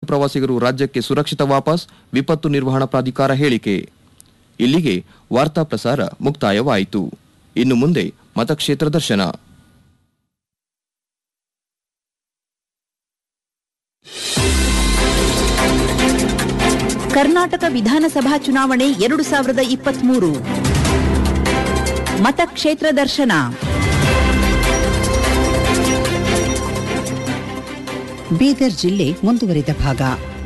ಪ್ರವಾಸಿಗರು ರಾಜ್ಯಕ್ಕೆ ಸುರಕ್ಷಿತ ವಾಪಸ್ ವಿಪತ್ತು ನಿರ್ವಹಣಾ ಪ್ರಾಧಿಕಾರ ಹೇಳಿಕೆ ಇಲ್ಲಿಗೆ ವಾರ್ತಾ ಪ್ರಸಾರ ಮುಕ್ತಾಯವಾಯಿತು ಇನ್ನು ಮುಂದೆ ಮತಕ್ಷೇತ್ರ ದರ್ಶನ ಕರ್ನಾಟಕ ವಿಧಾನಸಭಾ ಚುನಾವಣೆ ಎರಡು ಸಾವಿರದ ಇಪ್ಪತ್ಮೂರು ಮತಕ್ಷೇತ್ರ ದರ್ಶನ ಬೀದರ್ ಜಿಲ್ಲೆ ಮುಂದುವರಿದ ಭಾಗ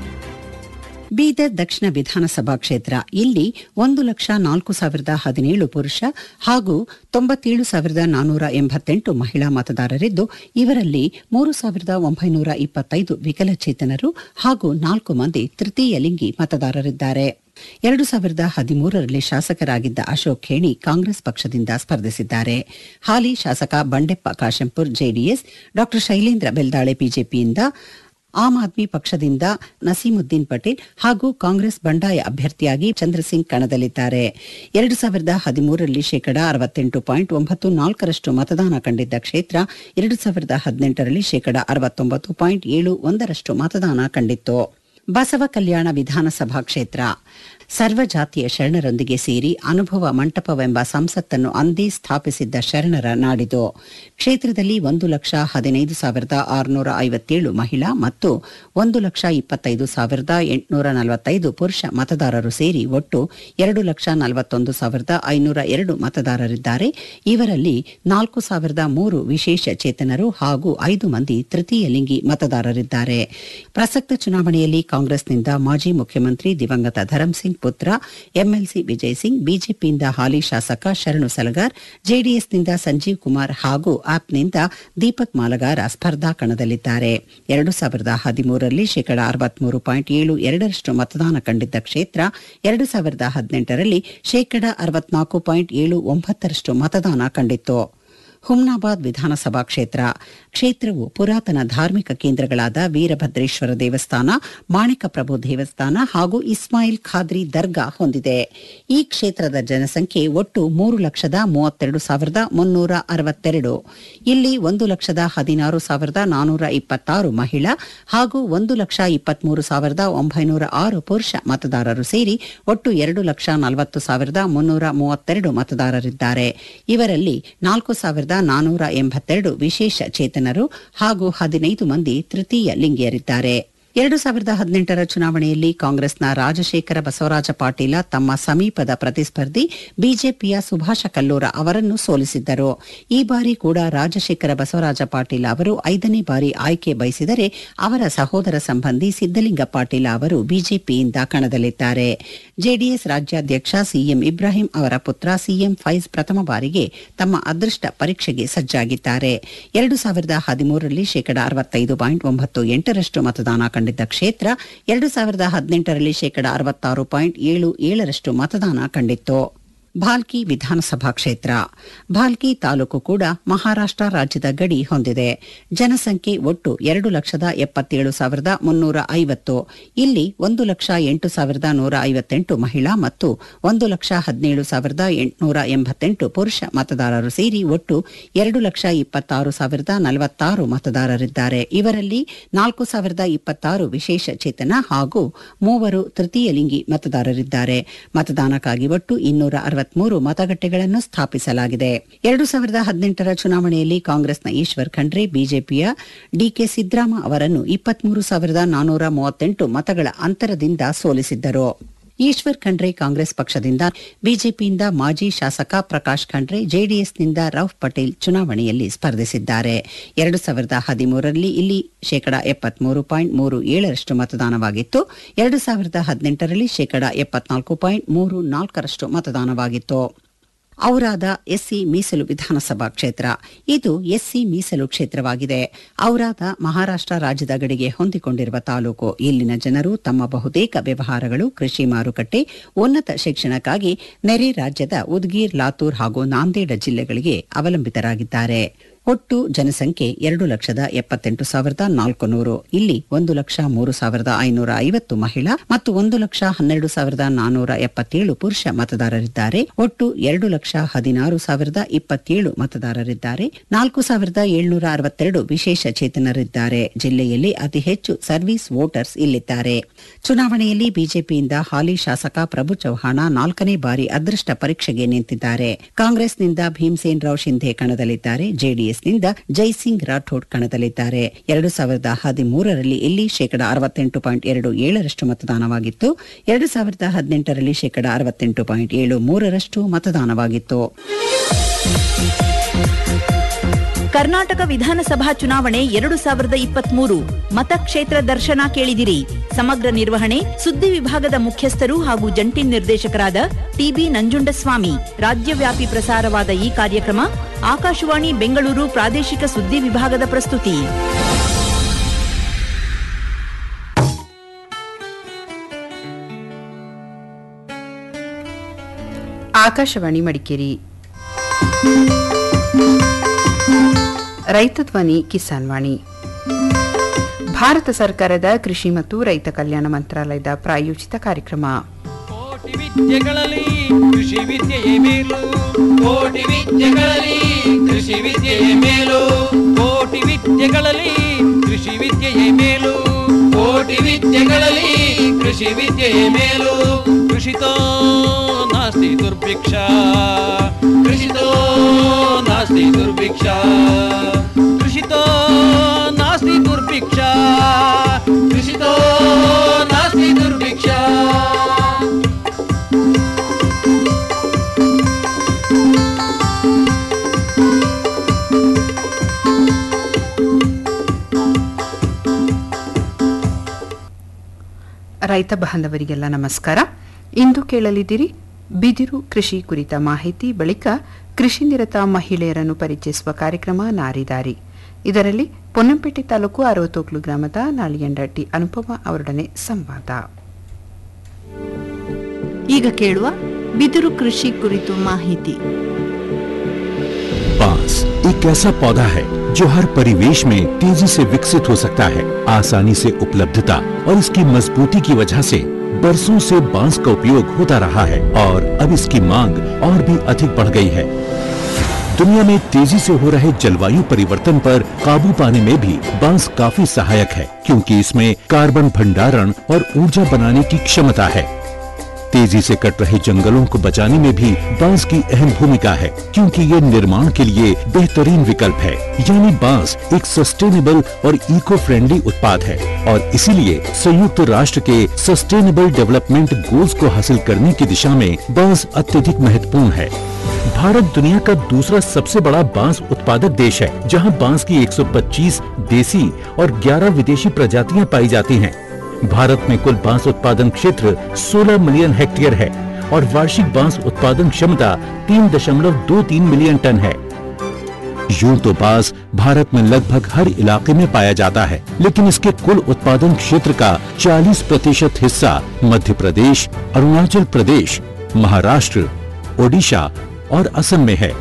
ಬೀದರ್ ದಕ್ಷಿಣ ವಿಧಾನಸಭಾ ಕ್ಷೇತ್ರ ಇಲ್ಲಿ ಒಂದು ಲಕ್ಷ ನಾಲ್ಕು ಸಾವಿರದ ಹದಿನೇಳು ಪುರುಷ ಹಾಗೂ ತೊಂಬತ್ತೇಳು ಸಾವಿರದ ನಾನ್ನೂರ ಎಂಬತ್ತೆಂಟು ಮಹಿಳಾ ಮತದಾರರಿದ್ದು ಇವರಲ್ಲಿ ಮೂರು ಸಾವಿರದ ಒಂಬೈನೂರ ಇಪ್ಪತ್ತೈದು ವಿಕಲಚೇತನರು ಹಾಗೂ ನಾಲ್ಕು ಮಂದಿ ತೃತೀಯ ಲಿಂಗಿ ಮತದಾರರಿದ್ದಾರೆ ಎರಡು ಸಾವಿರದ ಹದಿಮೂರರಲ್ಲಿ ಶಾಸಕರಾಗಿದ್ದ ಅಶೋಕ್ ಖೇಣಿ ಕಾಂಗ್ರೆಸ್ ಪಕ್ಷದಿಂದ ಸ್ಪರ್ಧಿಸಿದ್ದಾರೆ ಹಾಲಿ ಶಾಸಕ ಬಂಡೆಪ್ಪ ಕಾಶೆಂಪುರ್ ಜೆಡಿಎಸ್ ಡಾ ಶೈಲೇಂದ್ರ ಬೆಲ್ದಾಳೆ ಬಿಜೆಪಿಯಿಂದ ಆಮ್ ಆದ್ಮಿ ಪಕ್ಷದಿಂದ ನಸೀಮುದ್ದೀನ್ ಪಟೇಲ್ ಹಾಗೂ ಕಾಂಗ್ರೆಸ್ ಬಂಡಾಯ ಅಭ್ಯರ್ಥಿಯಾಗಿ ಚಂದ್ರಸಿಂಗ್ ಕಣದಲ್ಲಿದ್ದಾರೆ ಎರಡು ಸಾವಿರದ ಹದಿಮೂರರಲ್ಲಿ ಶೇಕಡ ಅರವತ್ತೆಂಟು ಪಾಯಿಂಟ್ ಒಂಬತ್ತು ನಾಲ್ಕರಷ್ಟು ಮತದಾನ ಕಂಡಿದ್ದ ಕ್ಷೇತ್ರ ಎರಡು ಸಾವಿರದ ಹದಿನೆಂಟರಲ್ಲಿ ಶೇಕಡ ಅರವತ್ತೊಂಬತ್ತು ಪಾಯಿಂಟ್ ಏಳು ಒಂದರಷ್ಟು ಮತದಾನ ಕಂಡಿತ್ತು ಬಸವ ಕಲ್ಯಾಣ ವಿಧಾನಸಭಾ ಕ್ಷೇತ್ರ ಸರ್ವಜಾತಿಯ ಶರಣರೊಂದಿಗೆ ಸೇರಿ ಅನುಭವ ಮಂಟಪವೆಂಬ ಸಂಸತ್ತನ್ನು ಅಂದೇ ಸ್ಥಾಪಿಸಿದ್ದ ಶರಣರ ನಾಡಿದು ಕ್ಷೇತ್ರದಲ್ಲಿ ಒಂದು ಲಕ್ಷ ಹದಿನೈದು ಸಾವಿರದ ಆರುನೂರ ಐವತ್ತೇಳು ಮಹಿಳಾ ಮತ್ತು ಒಂದು ಲಕ್ಷ ಇಪ್ಪತ್ತೈದು ಸಾವಿರದ ಎಂಟುನೂರ ನಲವತ್ತೈದು ಪುರುಷ ಮತದಾರರು ಸೇರಿ ಒಟ್ಟು ಎರಡು ಲಕ್ಷ ನಲವತ್ತೊಂದು ಸಾವಿರದ ಐನೂರ ಎರಡು ಮತದಾರರಿದ್ದಾರೆ ಇವರಲ್ಲಿ ನಾಲ್ಕು ಸಾವಿರದ ಮೂರು ವಿಶೇಷ ಚೇತನರು ಹಾಗೂ ಐದು ಮಂದಿ ತೃತೀಯ ಲಿಂಗಿ ಮತದಾರರಿದ್ದಾರೆ ಪ್ರಸಕ್ತ ಚುನಾವಣೆಯಲ್ಲಿ ಕಾಂಗ್ರೆಸ್ನಿಂದ ಮಾಜಿ ಮುಖ್ಯಮಂತ್ರಿ ದಿವಂಗತ ಧರಮ್ ಸಿಂಗ್ ಪುತ್ರ ಎಂಎಲ್ಸಿ ವಿಜಯ್ ಸಿಂಗ್ ಬಿಜೆಪಿಯಿಂದ ಹಾಲಿ ಶಾಸಕ ಶರಣು ಸಲಗಾರ್ ಜೆಡಿಎಸ್ನಿಂದ ಸಂಜೀವ್ ಕುಮಾರ್ ಹಾಗೂ ಆಪ್ನಿಂದ ದೀಪಕ್ ಮಾಲಗಾರ ಸ್ಪರ್ಧಾ ಕಣದಲ್ಲಿದ್ದಾರೆ ಎರಡು ಸಾವಿರದ ಹದಿಮೂರರಲ್ಲಿ ಶೇಕಡ ಅರವತ್ಮೂರು ಪಾಯಿಂಟ್ ಏಳು ಎರಡರಷ್ಟು ಮತದಾನ ಕಂಡಿದ್ದ ಕ್ಷೇತ್ರ ಎರಡು ಸಾವಿರದ ಹದಿನೆಂಟರಲ್ಲಿ ಶೇಕಡ ಅರವತ್ನಾಲ್ಕು ಪಾಯಿಂಟ್ ಏಳು ಒಂಬತ್ತರಷ್ಟು ಮತದಾನ ಕಂಡಿತ್ತು ಹುಮ್ನಾಬಾದ್ ವಿಧಾನಸಭಾ ಕ್ಷೇತ್ರ ಕ್ಷೇತ್ರವು ಪುರಾತನ ಧಾರ್ಮಿಕ ಕೇಂದ್ರಗಳಾದ ವೀರಭದ್ರೇಶ್ವರ ದೇವಸ್ಥಾನ ಮಾಣಿಕಪ್ರಭು ದೇವಸ್ಥಾನ ಹಾಗೂ ಇಸ್ಮಾಯಿಲ್ ಖಾದ್ರಿ ದರ್ಗಾ ಹೊಂದಿದೆ ಈ ಕ್ಷೇತ್ರದ ಜನಸಂಖ್ಯೆ ಒಟ್ಟು ಮೂರು ಲಕ್ಷದ ಮೂವತ್ತೆರಡು ಸಾವಿರದ ಮುನ್ನೂರ ಅರವತ್ತೆರಡು ಇಲ್ಲಿ ಒಂದು ಲಕ್ಷದ ಹದಿನಾರು ಸಾವಿರದ ನಾನೂರ ಇಪ್ಪತ್ತಾರು ಮಹಿಳಾ ಹಾಗೂ ಒಂದು ಲಕ್ಷ ಇಪ್ಪತ್ಮೂರು ಸಾವಿರದ ಒಂಬೈನೂರ ಆರು ಪುರುಷ ಮತದಾರರು ಸೇರಿ ಒಟ್ಟು ಎರಡು ಲಕ್ಷ ನಲವತ್ತು ಸಾವಿರದ ಮುನ್ನೂರ ಮೂವತ್ತೆರಡು ಮತದಾರರಿದ್ದಾರೆ ಇವರಲ್ಲಿ ನಾಲ್ಕು ಸಾವಿರದ ನಾನೂರ ಎಂಬತ್ತೆರಡು ವಿಶೇಷ ಚೇತನರು ಹಾಗೂ ಹದಿನೈದು ಮಂದಿ ತೃತೀಯ ಲಿಂಗಿಯರಿದ್ದಾರೆ ಎರಡು ಸಾವಿರದ ಹದಿನೆಂಟರ ಚುನಾವಣೆಯಲ್ಲಿ ಕಾಂಗ್ರೆಸ್ನ ರಾಜಶೇಖರ ಬಸವರಾಜ ಪಾಟೀಲ ತಮ್ಮ ಸಮೀಪದ ಪ್ರತಿಸ್ಪರ್ಧಿ ಬಿಜೆಪಿಯ ಸುಭಾಷ ಕಲ್ಲೂರ ಅವರನ್ನು ಸೋಲಿಸಿದ್ದರು ಈ ಬಾರಿ ಕೂಡ ರಾಜಶೇಖರ ಬಸವರಾಜ ಪಾಟೀಲ ಅವರು ಐದನೇ ಬಾರಿ ಆಯ್ಕೆ ಬಯಸಿದರೆ ಅವರ ಸಹೋದರ ಸಂಬಂಧಿ ಸಿದ್ದಲಿಂಗ ಪಾಟೀಲ ಅವರು ಬಿಜೆಪಿಯಿಂದ ಕಣದಲ್ಲಿದ್ದಾರೆ ಜೆಡಿಎಸ್ ರಾಜ್ಯಾಧ್ಯಕ್ಷ ಸಿಎಂ ಇಬ್ರಾಹಿಂ ಅವರ ಪುತ್ರ ಸಿಎಂ ಫೈಜ್ ಪ್ರಥಮ ಬಾರಿಗೆ ತಮ್ಮ ಅದೃಷ್ಟ ಪರೀಕ್ಷೆಗೆ ಸಜ್ಜಾಗಿದ್ದಾರೆ ಎರಡು ಸಾವಿರದ ಹದಿಮೂರರಲ್ಲಿ ಶೇಕಡ ಅರವತ್ತೈದು ಪಾಯಿಂಟ್ ಒಂಬತ್ತು ಎಂಟರಷ್ಟು ಮತದಾನ ಕಂಡಿದ್ದ ಕ್ಷೇತ್ರ ಎರಡು ಸಾವಿರದ ಹದಿನೆಂಟರಲ್ಲಿ ಶೇಕಡ ಅರವತ್ತಾರು ಪಾಯಿಂಟ್ ಏಳು ಏಳರಷ್ಟು ಮತದಾನ ಕಂಡಿತ್ತು ಭಾಲ್ಕಿ ವಿಧಾನಸಭಾ ಕ್ಷೇತ್ರ ಭಾಲ್ಕಿ ತಾಲೂಕು ಕೂಡ ಮಹಾರಾಷ್ಟ್ರ ರಾಜ್ಯದ ಗಡಿ ಹೊಂದಿದೆ ಜನಸಂಖ್ಯೆ ಒಟ್ಟು ಎರಡು ಲಕ್ಷದ ಎಪ್ಪತ್ತೇಳು ಸಾವಿರದ ಮುನ್ನೂರ ಐವತ್ತು ಇಲ್ಲಿ ಒಂದು ಲಕ್ಷ ಎಂಟು ಸಾವಿರದ ನೂರ ಐವತ್ತೆಂಟು ಮಹಿಳಾ ಮತ್ತು ಒಂದು ಲಕ್ಷ ಹದಿನೇಳು ಸಾವಿರದ ಎಂಟುನೂರ ಎಂಬತ್ತೆಂಟು ಪುರುಷ ಮತದಾರರು ಸೇರಿ ಒಟ್ಟು ಎರಡು ಲಕ್ಷ ಇಪ್ಪತ್ತಾರು ಸಾವಿರದ ನಲವತ್ತಾರು ಮತದಾರರಿದ್ದಾರೆ ಇವರಲ್ಲಿ ನಾಲ್ಕು ಸಾವಿರದ ಇಪ್ಪತ್ತಾರು ವಿಶೇಷ ಚೇತನ ಹಾಗೂ ಮೂವರು ತೃತೀಯ ಲಿಂಗಿ ಮತದಾರರಿದ್ದಾರೆ ಮತದಾನಕ್ಕಾಗಿ ಒಟ್ಟು ಇನ್ನೂರ ಅರವತ್ಮೂರು ಮತಗಟ್ಟೆಗಳನ್ನು ಸ್ಥಾಪಿಸಲಾಗಿದೆ ಎರಡು ಸಾವಿರದ ಹದಿನೆಂಟರ ಚುನಾವಣೆಯಲ್ಲಿ ಕಾಂಗ್ರೆಸ್ನ ಈಶ್ವರ್ ಖಂಡ್ರೆ ಬಿಜೆಪಿಯ ಡಿಕೆ ಸಿದ್ದರಾಮ ಅವರನ್ನು ಇಪ್ಪತ್ಮೂರು ಸಾವಿರದ ನಾನೂರ ಮೂವತ್ತೆಂಟು ಮತಗಳ ಅಂತರದಿಂದ ಸೋಲಿಸಿದ್ದರು ಈಶ್ವರ್ ಖಂಡ್ರೆ ಕಾಂಗ್ರೆಸ್ ಪಕ್ಷದಿಂದ ಬಿಜೆಪಿಯಿಂದ ಮಾಜಿ ಶಾಸಕ ಪ್ರಕಾಶ್ ಖಂಡ್ರೆ ಜೆಡಿಎಸ್ನಿಂದ ರೌಫ್ ಪಟೇಲ್ ಚುನಾವಣೆಯಲ್ಲಿ ಸ್ಪರ್ಧಿಸಿದ್ದಾರೆ ಎರಡು ಸಾವಿರದ ಹದಿಮೂರರಲ್ಲಿ ಇಲ್ಲಿ ಶೇಕಡ ಎಪ್ಪತ್ಮೂರು ಪಾಯಿಂಟ್ ಮೂರು ಏಳರಷ್ಟು ಮತದಾನವಾಗಿತ್ತು ಎರಡು ಸಾವಿರದ ಹದಿನೆಂಟರಲ್ಲಿ ಶೇಕಡ ಎಪ್ಪತ್ನಾಲ್ಕು ಪಾಯಿಂಟ್ ಮೂರು ನಾಲ್ಕರಷ್ಟು ಮತದಾನವಾಗಿತ್ತು ಔರಾದ ಎಸ್ಸಿ ಮೀಸಲು ವಿಧಾನಸಭಾ ಕ್ಷೇತ್ರ ಇದು ಎಸ್ಸಿ ಮೀಸಲು ಕ್ಷೇತ್ರವಾಗಿದೆ ಔರಾದ ಮಹಾರಾಷ್ಟ್ರ ರಾಜ್ಯದ ಗಡಿಗೆ ಹೊಂದಿಕೊಂಡಿರುವ ತಾಲೂಕು ಇಲ್ಲಿನ ಜನರು ತಮ್ಮ ಬಹುತೇಕ ವ್ಯವಹಾರಗಳು ಕೃಷಿ ಮಾರುಕಟ್ಟೆ ಉನ್ನತ ಶಿಕ್ಷಣಕ್ಕಾಗಿ ನೆರೆ ರಾಜ್ಯದ ಉದ್ಗೀರ್ ಲಾತೂರ್ ಹಾಗೂ ನಾಂದೇಡ ಜಿಲ್ಲೆಗಳಿಗೆ ಅವಲಂಬಿತರಾಗಿದ್ದಾರೆ ಒಟ್ಟು ಜನಸಂಖ್ಯೆ ಎರಡು ಲಕ್ಷದ ಎಪ್ಪತ್ತೆಂಟು ಸಾವಿರದ ನಾಲ್ಕು ನೂರು ಇಲ್ಲಿ ಒಂದು ಲಕ್ಷ ಮೂರು ಸಾವಿರದ ಐನೂರ ಐವತ್ತು ಮಹಿಳಾ ಮತ್ತು ಒಂದು ಲಕ್ಷ ಹನ್ನೆರಡು ಸಾವಿರದ ನಾನೂರ ಎಪ್ಪತ್ತೇಳು ಪುರುಷ ಮತದಾರರಿದ್ದಾರೆ ಒಟ್ಟು ಎರಡು ಲಕ್ಷ ಹದಿನಾರು ಸಾವಿರದ ಇಪ್ಪತ್ತೇಳು ಮತದಾರರಿದ್ದಾರೆ ನಾಲ್ಕು ಸಾವಿರದ ಏಳ್ನೂರ ಅರವತ್ತೆರಡು ವಿಶೇಷ ಚೇತನರಿದ್ದಾರೆ ಜಿಲ್ಲೆಯಲ್ಲಿ ಅತಿ ಹೆಚ್ಚು ಸರ್ವಿಸ್ ವೋಟರ್ಸ್ ಇಲ್ಲಿದ್ದಾರೆ ಚುನಾವಣೆಯಲ್ಲಿ ಬಿಜೆಪಿಯಿಂದ ಹಾಲಿ ಶಾಸಕ ಪ್ರಭು ಚೌಹಾಣ ನಾಲ್ಕನೇ ಬಾರಿ ಅದೃಷ್ಟ ಪರೀಕ್ಷೆಗೆ ನಿಂತಿದ್ದಾರೆ ಕಾಂಗ್ರೆಸ್ನಿಂದ ಭೀಮ್ಸೇನ್ ರಾವ್ ಶಿಂಧೆ ಕಣದಲ್ಲಿದ್ದಾರೆ ಜೆಡಿಎಸ್ನಿಂದ ಜೈಸಿಂಗ್ ರಾಠೋಡ್ ಕಣದಲ್ಲಿದ್ದಾರೆ ಎರಡು ಸಾವಿರದ ಹದಿಮೂರರಲ್ಲಿ ಇಲ್ಲಿ ಶೇಕಡಾ ಅರವತ್ತೆಂಟು ಪಾಯಿಂಟ್ ಎರಡು ಏಳರಷ್ಟು ಮತದಾನವಾಗಿತ್ತು ಎರಡು ಸಾವಿರದ ಹದಿನೆಂಟರಲ್ಲಿ ಶೇಕಡಾ ಅರವತ್ತೆಂಟು ಪಾಯಿಂಟ್ ಏಳು ಮೂರರಷ್ಟು ಮತದಾನವಾಗಿತ್ತು ಕರ್ನಾಟಕ ವಿಧಾನಸಭಾ ಚುನಾವಣೆ ಎರಡು ಸಾವಿರದ ಇಪ್ಪತ್ಮೂರು ಮತಕ್ಷೇತ್ರ ದರ್ಶನ ಕೇಳಿದಿರಿ ಸಮಗ್ರ ನಿರ್ವಹಣೆ ಸುದ್ದಿ ವಿಭಾಗದ ಮುಖ್ಯಸ್ಥರು ಹಾಗೂ ಜಂಟಿ ನಿರ್ದೇಶಕರಾದ ಟಿಬಿ ನಂಜುಂಡಸ್ವಾಮಿ ರಾಜ್ಯವ್ಯಾಪಿ ಪ್ರಸಾರವಾದ ಈ ಕಾರ್ಯಕ್ರಮ ಆಕಾಶವಾಣಿ ಬೆಂಗಳೂರು ಪ್ರಾದೇಶಿಕ ಸುದ್ದಿ ವಿಭಾಗದ ಪ್ರಸ್ತುತಿ ಆಕಾಶವಾಣಿ ಮಡಿಕೇರಿ ರೈತ ಧ್ವನಿ ಕಿಸಾನ್ ವಾಣಿ ಭಾರತ ಸರ್ಕಾರದ ಕೃಷಿ ಮತ್ತು ರೈತ ಕಲ್ಯಾಣ ಮಂತ್ರಾಲಯದ ಪ್ರಾಯೋಜಿತ ಕಾರ್ಯಕ್ರಮ ಕೋಟಿ ವಿದ್ಯೆಗಳಲ್ಲಿ ಕೃಷಿ ವಿದ್ಯೆಯೇ ಮೇಲು ಕೋಟಿ ವಿದ್ಯೆಗಳಲ್ಲಿ ಕೃಷಿ ವಿದ್ಯೆಯೇ ಮೇಲು ಕೋಟಿ ವಿದ್ಯೆಗಳಲ್ಲಿ ಕೃಷಿ ವಿದ್ಯೆಯೇ ಮೇಲು ಕೋಟಿ ವಿದ್ಯೆಗಳಲ್ಲಿ ಕೃಷಿ ವಿದ್ಯೆಯೇ ಮೇಲು ಕೃಷಿತೋ ನಾಸ್ತಿ ದುರ್ಭಿಕ್ಷ ಕೃಷಿತೋ ನಾಸ್ತಿ ದುರ್ಭಿಕ್ಷ ಕೃಷಿತೋ ನಾಸ್ತಿ ದುರ್ಭಿಕ್ಷ ಕೃಷಿತೋ ನಾಸ್ತಿ ದುರ್ಭಿಕ್ಷ ರೈತ ಬಾಂಧವರಿಗೆಲ್ಲ ನಮಸ್ಕಾರ ಇಂದು ಕೇಳಲಿದ್ದೀರಿ ಬಿದಿರು ಕೃಷಿ ಕುರಿತ ಮಾಹಿತಿ ಬಳಿಕ ಕೃಷಿ ನಿರತ ಮಹಿಳೆಯರನ್ನು ಪರಿಚಯಿಸುವ ಕಾರ್ಯಕ್ರಮ ನಾರಿದಾರಿ ಇದರಲ್ಲಿ ಪೊನ್ನಂಪೇಟೆ ತಾಲೂಕು ಅರವತ್ತೋಕ್ಲು ಗ್ರಾಮದ ನಾಳಿಯಂಡಟ್ಟಿ ಅನುಪಮ ಅವರೊಡನೆ ಸಂವಾದ ಈಗ ಕೇಳುವ ಬಿದಿರು ಕೃಷಿ ಕುರಿತು ಮಾಹಿತಿ बांस एक ऐसा पौधा है जो हर परिवेश में तेजी से विकसित हो सकता है आसानी से उपलब्धता और इसकी मजबूती की वजह से बरसों से बांस का उपयोग होता रहा है और अब इसकी मांग और भी अधिक बढ़ गई है दुनिया में तेजी से हो रहे जलवायु परिवर्तन पर काबू पाने में भी बांस काफी सहायक है क्योंकि इसमें कार्बन भंडारण और ऊर्जा बनाने की क्षमता है तेजी से कट रहे जंगलों को बचाने में भी बांस की अहम भूमिका है क्योंकि ये निर्माण के लिए बेहतरीन विकल्प है यानी बांस एक सस्टेनेबल और इको फ्रेंडली उत्पाद है और इसीलिए संयुक्त राष्ट्र के सस्टेनेबल डेवलपमेंट गोल्स को हासिल करने की दिशा में बांस अत्यधिक महत्वपूर्ण है भारत दुनिया का दूसरा सबसे बड़ा बांस उत्पादक देश है जहां बांस की 125 देसी और 11 विदेशी प्रजातियां पाई जाती हैं भारत में कुल बांस उत्पादन क्षेत्र 16 मिलियन हेक्टेयर है और वार्षिक बांस उत्पादन क्षमता 3.23 मिलियन टन है यूं तो बांस भारत में लगभग हर इलाके में पाया जाता है लेकिन इसके कुल उत्पादन क्षेत्र का 40 प्रतिशत हिस्सा मध्य प्रदेश अरुणाचल प्रदेश महाराष्ट्र ओडिशा और असम में है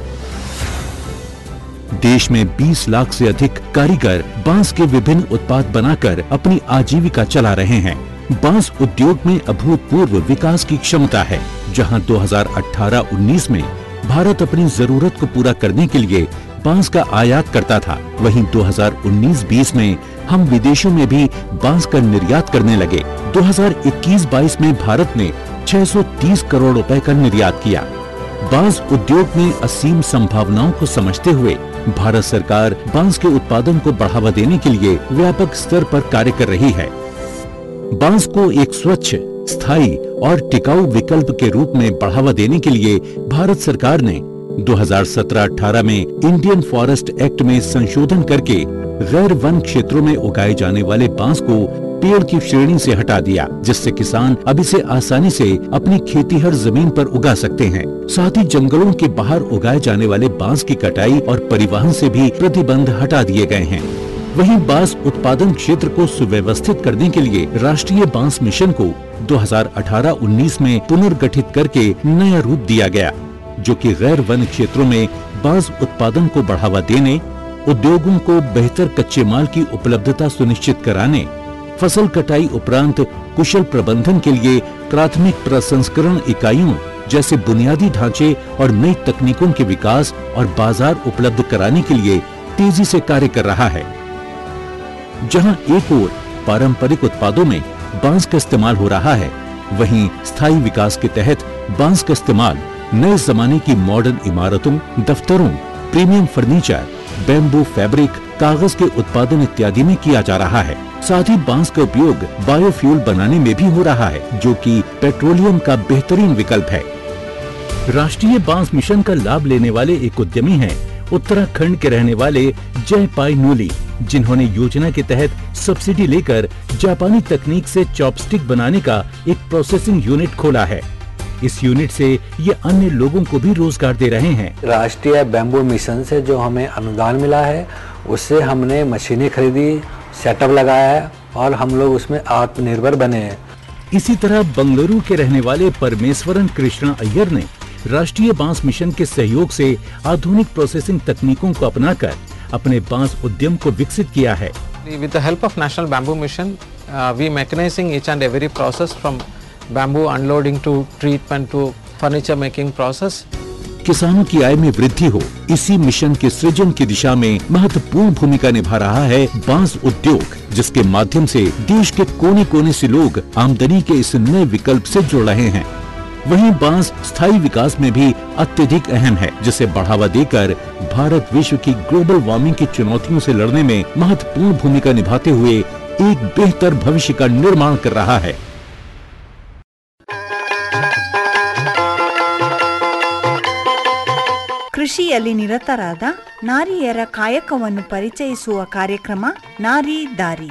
देश में 20 लाख से अधिक कारीगर बांस के विभिन्न उत्पाद बनाकर अपनी आजीविका चला रहे हैं बांस उद्योग में अभूतपूर्व विकास की क्षमता है जहां 2018-19 में भारत अपनी जरूरत को पूरा करने के लिए बांस का आयात करता था वहीं 2019-20 में हम विदेशों में भी बांस का निर्यात करने लगे 2021-22 में भारत ने 630 करोड़ रुपए का निर्यात किया बांस उद्योग में असीम संभावनाओं को समझते हुए भारत सरकार बांस के उत्पादन को बढ़ावा देने के लिए व्यापक स्तर पर कार्य कर रही है बांस को एक स्वच्छ स्थायी और टिकाऊ विकल्प के रूप में बढ़ावा देने के लिए भारत सरकार ने 2017-18 में इंडियन फॉरेस्ट एक्ट में संशोधन करके गैर वन क्षेत्रों में उगाए जाने वाले बांस को पेड़ की श्रेणी से हटा दिया जिससे किसान अब इसे आसानी से अपनी खेती हर जमीन पर उगा सकते हैं साथ ही जंगलों के बाहर उगाए जाने वाले बांस की कटाई और परिवहन से भी प्रतिबंध हटा दिए गए हैं वहीं बांस उत्पादन क्षेत्र को सुव्यवस्थित करने के लिए राष्ट्रीय बांस मिशन को 2018-19 में पुनर्गठित करके नया रूप दिया गया जो कि गैर वन क्षेत्रों में बांस उत्पादन को बढ़ावा देने उद्योगों को बेहतर कच्चे माल की उपलब्धता सुनिश्चित कराने फसल कटाई उपरांत कुशल प्रबंधन के लिए प्राथमिक प्रसंस्करण इकाइयों जैसे बुनियादी ढांचे और नई तकनीकों के विकास और बाजार उपलब्ध कराने के लिए तेजी से कार्य कर रहा है जहां एक ओर पारंपरिक उत्पादों में बांस का इस्तेमाल हो रहा है वहीं स्थायी विकास के तहत बांस का इस्तेमाल नए जमाने की मॉडर्न इमारतों दफ्तरों प्रीमियम फर्नीचर बेम्बू फैब्रिक कागज के उत्पादन इत्यादि में किया जा रहा है साथ ही बांस का उपयोग बायोफ्यूल बनाने में भी हो रहा है जो कि पेट्रोलियम का बेहतरीन विकल्प है राष्ट्रीय बांस मिशन का लाभ लेने वाले एक उद्यमी हैं उत्तराखंड के रहने वाले जय पाई नूली जिन्होंने योजना के तहत सब्सिडी लेकर जापानी तकनीक से चॉपस्टिक बनाने का एक प्रोसेसिंग यूनिट खोला है इस यूनिट से ये अन्य लोगों को भी रोजगार दे रहे हैं राष्ट्रीय बैम्बू मिशन से जो हमें अनुदान मिला है उससे हमने मशीनें खरीदी सेटअप लगाया है और हम लोग उसमें आत्मनिर्भर बने हैं इसी तरह बंगलुरु के रहने वाले परमेश्वरन कृष्णा अय्यर ने राष्ट्रीय बांस मिशन के सहयोग से आधुनिक प्रोसेसिंग तकनीकों को अपनाकर अपने बांस उद्यम को विकसित किया है With the help of National Bamboo Mission, uh, we mechanizing each and every process from bamboo unloading to treatment to furniture making process. किसानों की आय में वृद्धि हो इसी मिशन के सृजन की दिशा में महत्वपूर्ण भूमिका निभा रहा है बांस उद्योग जिसके माध्यम से देश के कोने कोने से लोग आमदनी के इस नए विकल्प से जुड़ रहे हैं वहीं बांस स्थायी विकास में भी अत्यधिक अहम है जिसे बढ़ावा देकर भारत विश्व की ग्लोबल वार्मिंग की चुनौतियों से लड़ने में महत्वपूर्ण भूमिका निभाते हुए एक बेहतर भविष्य का निर्माण कर रहा है ಕೃಷಿಯಲ್ಲಿ ನಿರತರಾದ ನಾರಿಯರ ಕಾಯಕವನ್ನು ಪರಿಚಯಿಸುವ ಕಾರ್ಯಕ್ರಮ ನಾರಿ ದಾರಿ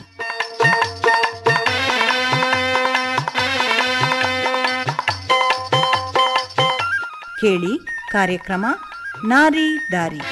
ಕೇಳಿ ಕಾರ್ಯಕ್ರಮ ನಾರಿ ದಾರಿ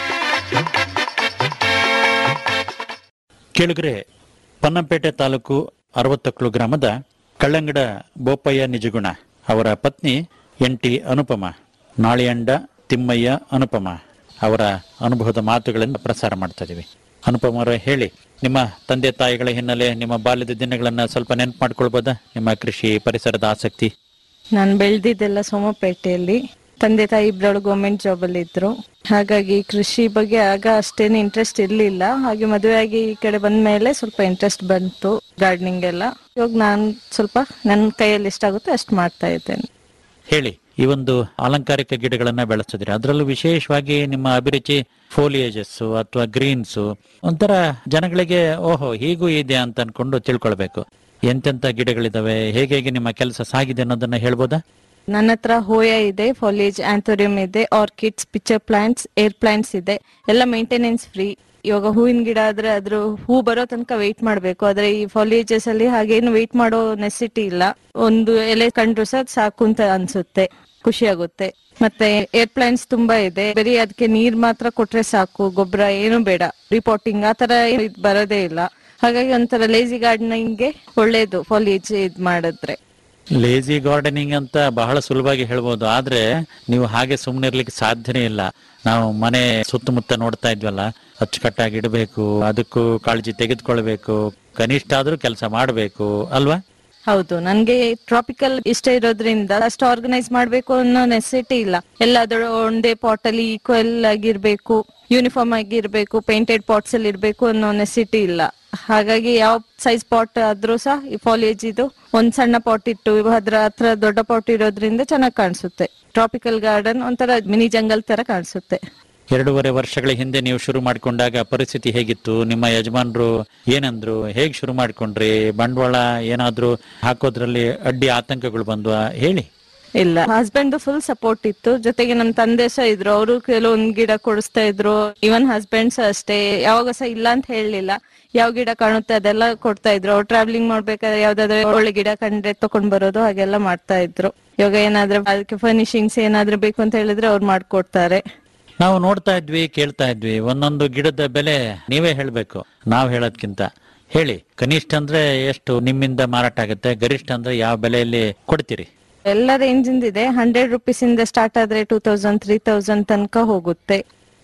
ಕೇಳುಗರೆ ಪನ್ನಂಪೇಟೆ ತಾಲೂಕು ಅರವತ್ತಕ್ಕಳು ಗ್ರಾಮದ ಕಳ್ಳಂಗಡ ಬೋಪಯ್ಯ ನಿಜಗುಣ ಅವರ ಪತ್ನಿ ಎನ್ ಟಿ ಅನುಪಮ ನಾಳಿಯಂಡ ತಿಮ್ಮಯ್ಯ ಅನುಪಮ ಅವರ ಅನುಭವದ ಮಾತುಗಳನ್ನು ಪ್ರಸಾರ ಮಾಡ್ತಾ ಇದೀವಿ ಅನುಪಮ ಅವರ ಹೇಳಿ ನಿಮ್ಮ ತಂದೆ ತಾಯಿಗಳ ಹಿನ್ನೆಲೆ ನಿಮ್ಮ ಬಾಲ್ಯದ ದಿನಗಳನ್ನ ಸ್ವಲ್ಪ ನೆನಪು ಮಾಡ್ಕೊಳ್ಬೋದಾ ನಿಮ್ಮ ಕೃಷಿ ಪರಿಸರದ ಆಸಕ್ತಿ ನಾನು ಬೆಳೆದಿದ್ದೆಲ್ಲ ಸೋಮಪೇಟೆಯಲ್ಲಿ ತಂದೆ ತಾಯಿ ಇಬ್ಬರೊಳು ಗೌರ್ಮೆಂಟ್ ಜಾಬ್ ಅಲ್ಲಿ ಇದ್ರು ಹಾಗಾಗಿ ಕೃಷಿ ಬಗ್ಗೆ ಆಗ ಅಷ್ಟೇನು ಇಂಟ್ರೆಸ್ಟ್ ಇರ್ಲಿಲ್ಲ ಹಾಗೆ ಮದುವೆ ಆಗಿ ಈ ಕಡೆ ಬಂದ ಮೇಲೆ ಸ್ವಲ್ಪ ಇಂಟ್ರೆಸ್ಟ್ ಬಂತು ಗಾರ್ಡನಿಂಗ್ ಎಲ್ಲ ಇವಾಗ ನಾನು ಸ್ವಲ್ಪ ನನ್ನ ಕೈಯಲ್ಲಿ ಎಷ್ಟಾಗುತ್ತೆ ಅಷ್ಟು ಮಾಡ್ತಾ ಇದ್ದೇನೆ ಹೇಳಿ ಈ ಒಂದು ಅಲಂಕಾರಿಕ ಗಿಡಗಳನ್ನ ಬೆಳೆಸ್ತಿದ್ರಿ ಅದರಲ್ಲೂ ವಿಶೇಷವಾಗಿ ನಿಮ್ಮ ಅಭಿರುಚಿ ಫೋಲಿಯೇಜಸ್ ಅಥವಾ ಗ್ರೀನ್ಸ್ ಒಂಥರ ಜನಗಳಿಗೆ ಓಹೋ ಹೀಗೂ ಇದೆ ಅಂತ ಅನ್ಕೊಂಡು ತಿಳ್ಕೊಳ್ಬೇಕು ಎಂತೆಂತ ಗಿಡಗಳಿದಾವೆ ಹೇಗೆ ಹೇಗೆ ನಿಮ್ಮ ಕೆಲಸ ಸಾಗಿದೆ ಅನ್ನೋದನ್ನ ಹೇಳ್ಬೋದಾ ನನ್ನ ಹತ್ರ ಹೋಯ ಇದೆ ಫಾಲೇಜ್ ಆಂಥೋರಿಯಂ ಇದೆ orchids pitcher plants air plants ಇದೆ ಎಲ್ಲ ಮೇಂಟೆನೆನ್ಸ್ ಫ್ರೀ ಇವಾಗ ಹೂವಿನ ಗಿಡ ಆದ್ರೆ ಅದ್ರ ಹೂ ಬರೋ ತನಕ ವೆಯ್ಟ್ ಮಾಡ್ಬೇಕು ಆದ್ರೆ ಈ ಫಾಲಿಯೇಜಸ್ ಅಲ್ಲಿ ಹಾಗೇನು ವೆಯ್ಟ್ ಮಾಡೋ ನೆಸಿಟಿ ಇಲ್ಲ ಒಂದು ಎಲೆ ಕಂಡ್ರು ಸಹ ಸಾಕು ಅಂತ ಅನ್ಸುತ್ತೆ ಖುಷಿ ಆಗುತ್ತೆ ಮತ್ತೆ ಏರ್ ಪ್ಲಾಂಟ್ಸ್ ತುಂಬಾ ಇದೆ ಬರೀ ಅದಕ್ಕೆ ನೀರ್ ಮಾತ್ರ ಕೊಟ್ರೆ ಸಾಕು ಗೊಬ್ಬರ ಏನು ಬೇಡ ರಿಪೋರ್ಟಿಂಗ್ ಆತರ ಏನು ಇದ್ ಬರೋದೇ ಇಲ್ಲ ಹಾಗಾಗಿ ಒಂಥರ ಲೇಸಿ ಗಾರ್ಡನಿಂಗ್ಗೆ ಒಳ್ಳೇದು ಫಾಲಿಯೇಜ್ ಇದ್ ಮಾಡಿದ್ರೆ ಲೇಜಿ ಗಾರ್ಡನಿಂಗ್ ಅಂತ ಬಹಳ ಸುಲಭವಾಗಿ ಹೇಳ್ಬೋದು ಆದ್ರೆ ನೀವು ಹಾಗೆ ಸುಮ್ಮನೆ ಇರ್ಲಿಕ್ಕೆ ಸಾಧ್ಯನೇ ಇಲ್ಲ ನಾವು ಮನೆ ಸುತ್ತಮುತ್ತ ನೋಡ್ತಾ ಇದ್ವಲ್ಲ ಅಚ್ಚುಕಟ್ಟಾಗಿ ಇಡಬೇಕು ಅದಕ್ಕೂ ಕಾಳಜಿ ತೆಗೆದುಕೊಳ್ಬೇಕು ಕನಿಷ್ಠ ಆದ್ರೂ ಕೆಲಸ ಮಾಡಬೇಕು ಅಲ್ವಾ ಹೌದು ನನ್ಗೆ ಟ್ರಾಪಿಕಲ್ ಇಷ್ಟ ಇರೋದ್ರಿಂದ ಅಷ್ಟು ಆರ್ಗನೈಸ್ ಮಾಡ್ಬೇಕು ಅನ್ನೋ ನೆಸೆಸಿಟಿ ಇಲ್ಲ ಎಲ್ಲಾದ್ರೂ ಒಂದೇ ಪಾಟ್ ಅಲ್ಲಿ ಈಕ್ವಲ್ ಆಗಿರ್ಬೇಕು ಯೂನಿಫಾರ್ಮ್ ಆಗಿರ್ಬೇಕು ಪೇಂಟೆಡ್ ಪಾಟ್ಸ್ ಅಲ್ಲಿ ಇರ್ಬೇಕು ಅನ್ನೋ ನೆಸಿಟಿ ಇಲ್ಲ ಹಾಗಾಗಿ ಯಾವ ಸೈಜ್ ಪಾಟ್ ಆದ್ರೂ ಸಹ ಈ ಫಾಲಿಯೇಜ್ ಇದು ಒಂದ್ ಸಣ್ಣ ಪಾಟ್ ಇಟ್ಟು ಅದ್ರ ಹತ್ರ ದೊಡ್ಡ ಪಾಟ್ ಇರೋದ್ರಿಂದ ಚೆನ್ನಾಗಿ ಕಾಣಿಸುತ್ತೆ ಟ್ರಾಪಿಕಲ್ ಗಾರ್ಡನ್ ಒಂಥರ ಮಿನಿ ಜಂಗಲ್ ತರ ಕಾಣಿಸುತ್ತೆ ಎರಡೂವರೆ ವರ್ಷಗಳ ಹಿಂದೆ ನೀವು ಶುರು ಮಾಡ್ಕೊಂಡಾಗ ಪರಿಸ್ಥಿತಿ ಹೇಗಿತ್ತು ನಿಮ್ಮ ಯಜಮಾನ್ರು ಏನಂದ್ರು ಹೇಗ್ ಶುರು ಮಾಡ್ಕೊಂಡ್ರಿ ಬಂಡವಾಳ ಏನಾದ್ರೂ ಹಾಕೋದ್ರಲ್ಲಿ ಅಡ್ಡಿ ಆತಂಕಗಳು ಬಂದ್ವಾ ಹೇಳಿ ಇಲ್ಲ ಹಸ್ಬೆಂಡ್ ಫುಲ್ ಸಪೋರ್ಟ್ ಇತ್ತು ಜೊತೆಗೆ ನಮ್ ತಂದೆ ಸಹ ಇದ್ರು ಅವರು ಕೆಲವೊಂದ್ ಗಿಡ ಕೊಡಿಸ್ತಾ ಇದ್ರು ಇವನ್ ಹಸ್ಬೆಂಡ್ ಸಹ ಅಷ್ಟೇ ಯಾವಾಗ ಸಹ ಇಲ್ಲ ಅಂತ ಹೇಳಲಿಲ್ಲ ಯಾವ ಗಿಡ ಕಾಣುತ್ತೆ ಅದೆಲ್ಲ ಕೊಡ್ತಾ ಇದ್ರು ಅವ್ರು ಟ್ರಾವೆಲಿಂಗ್ ಮಾಡ್ಬೇಕಾದ್ರೆ ಯಾವ್ದಾದ್ರು ಒಳ್ಳೆ ಗಿಡ ಕಂಡ್ರೆ ತಕೊಂಡ್ ಬರೋದು ಹಾಗೆಲ್ಲ ಮಾಡ್ತಾ ಇದ್ರು ಇವಾಗ ಏನಾದ್ರೂ ಅದಕ್ಕೆ ಫರ್ನಿಶಿಂಗ್ಸ್ ಏನಾದ್ರೂ ಬೇಕು ಅಂತ ಹೇಳಿದ್ರೆ ಅವ್ರು ಮಾಡ್ಕೊಡ್ತಾರೆ ನಾವು ನೋಡ್ತಾ ಇದ್ವಿ ಕೇಳ್ತಾ ಇದ್ವಿ ಒಂದೊಂದು ಗಿಡದ ಬೆಲೆ ನೀವೇ ಹೇಳ್ಬೇಕು ನಾವ್ ಹೇಳೋದ್ಕಿಂತ ಹೇಳಿ ಕನಿಷ್ಠ ಅಂದ್ರೆ ಎಷ್ಟು ನಿಮ್ಮಿಂದ ಮಾರಾಟ ಆಗುತ್ತೆ ಗರಿಷ್ಠ ಅಂದ್ರೆ ಯಾವ ಬೆಲೆಯಲ್ಲಿ ಕೊಡ್ತೀರಿ ಎಲ್ಲ ರೇಂಜ್ ಇದೆ ಹಂಡ್ರೆಡ್ ರುಪೀಸ್ ಇಂದ ಸ್ಟಾರ್ಟ್ ಆದ್ರೆ ಟೂ ತೌಸಂಡ್ ತ್ರೀ ತೌಸಂಡ್ ತನಕ ಹೋಗುತ್ತೆ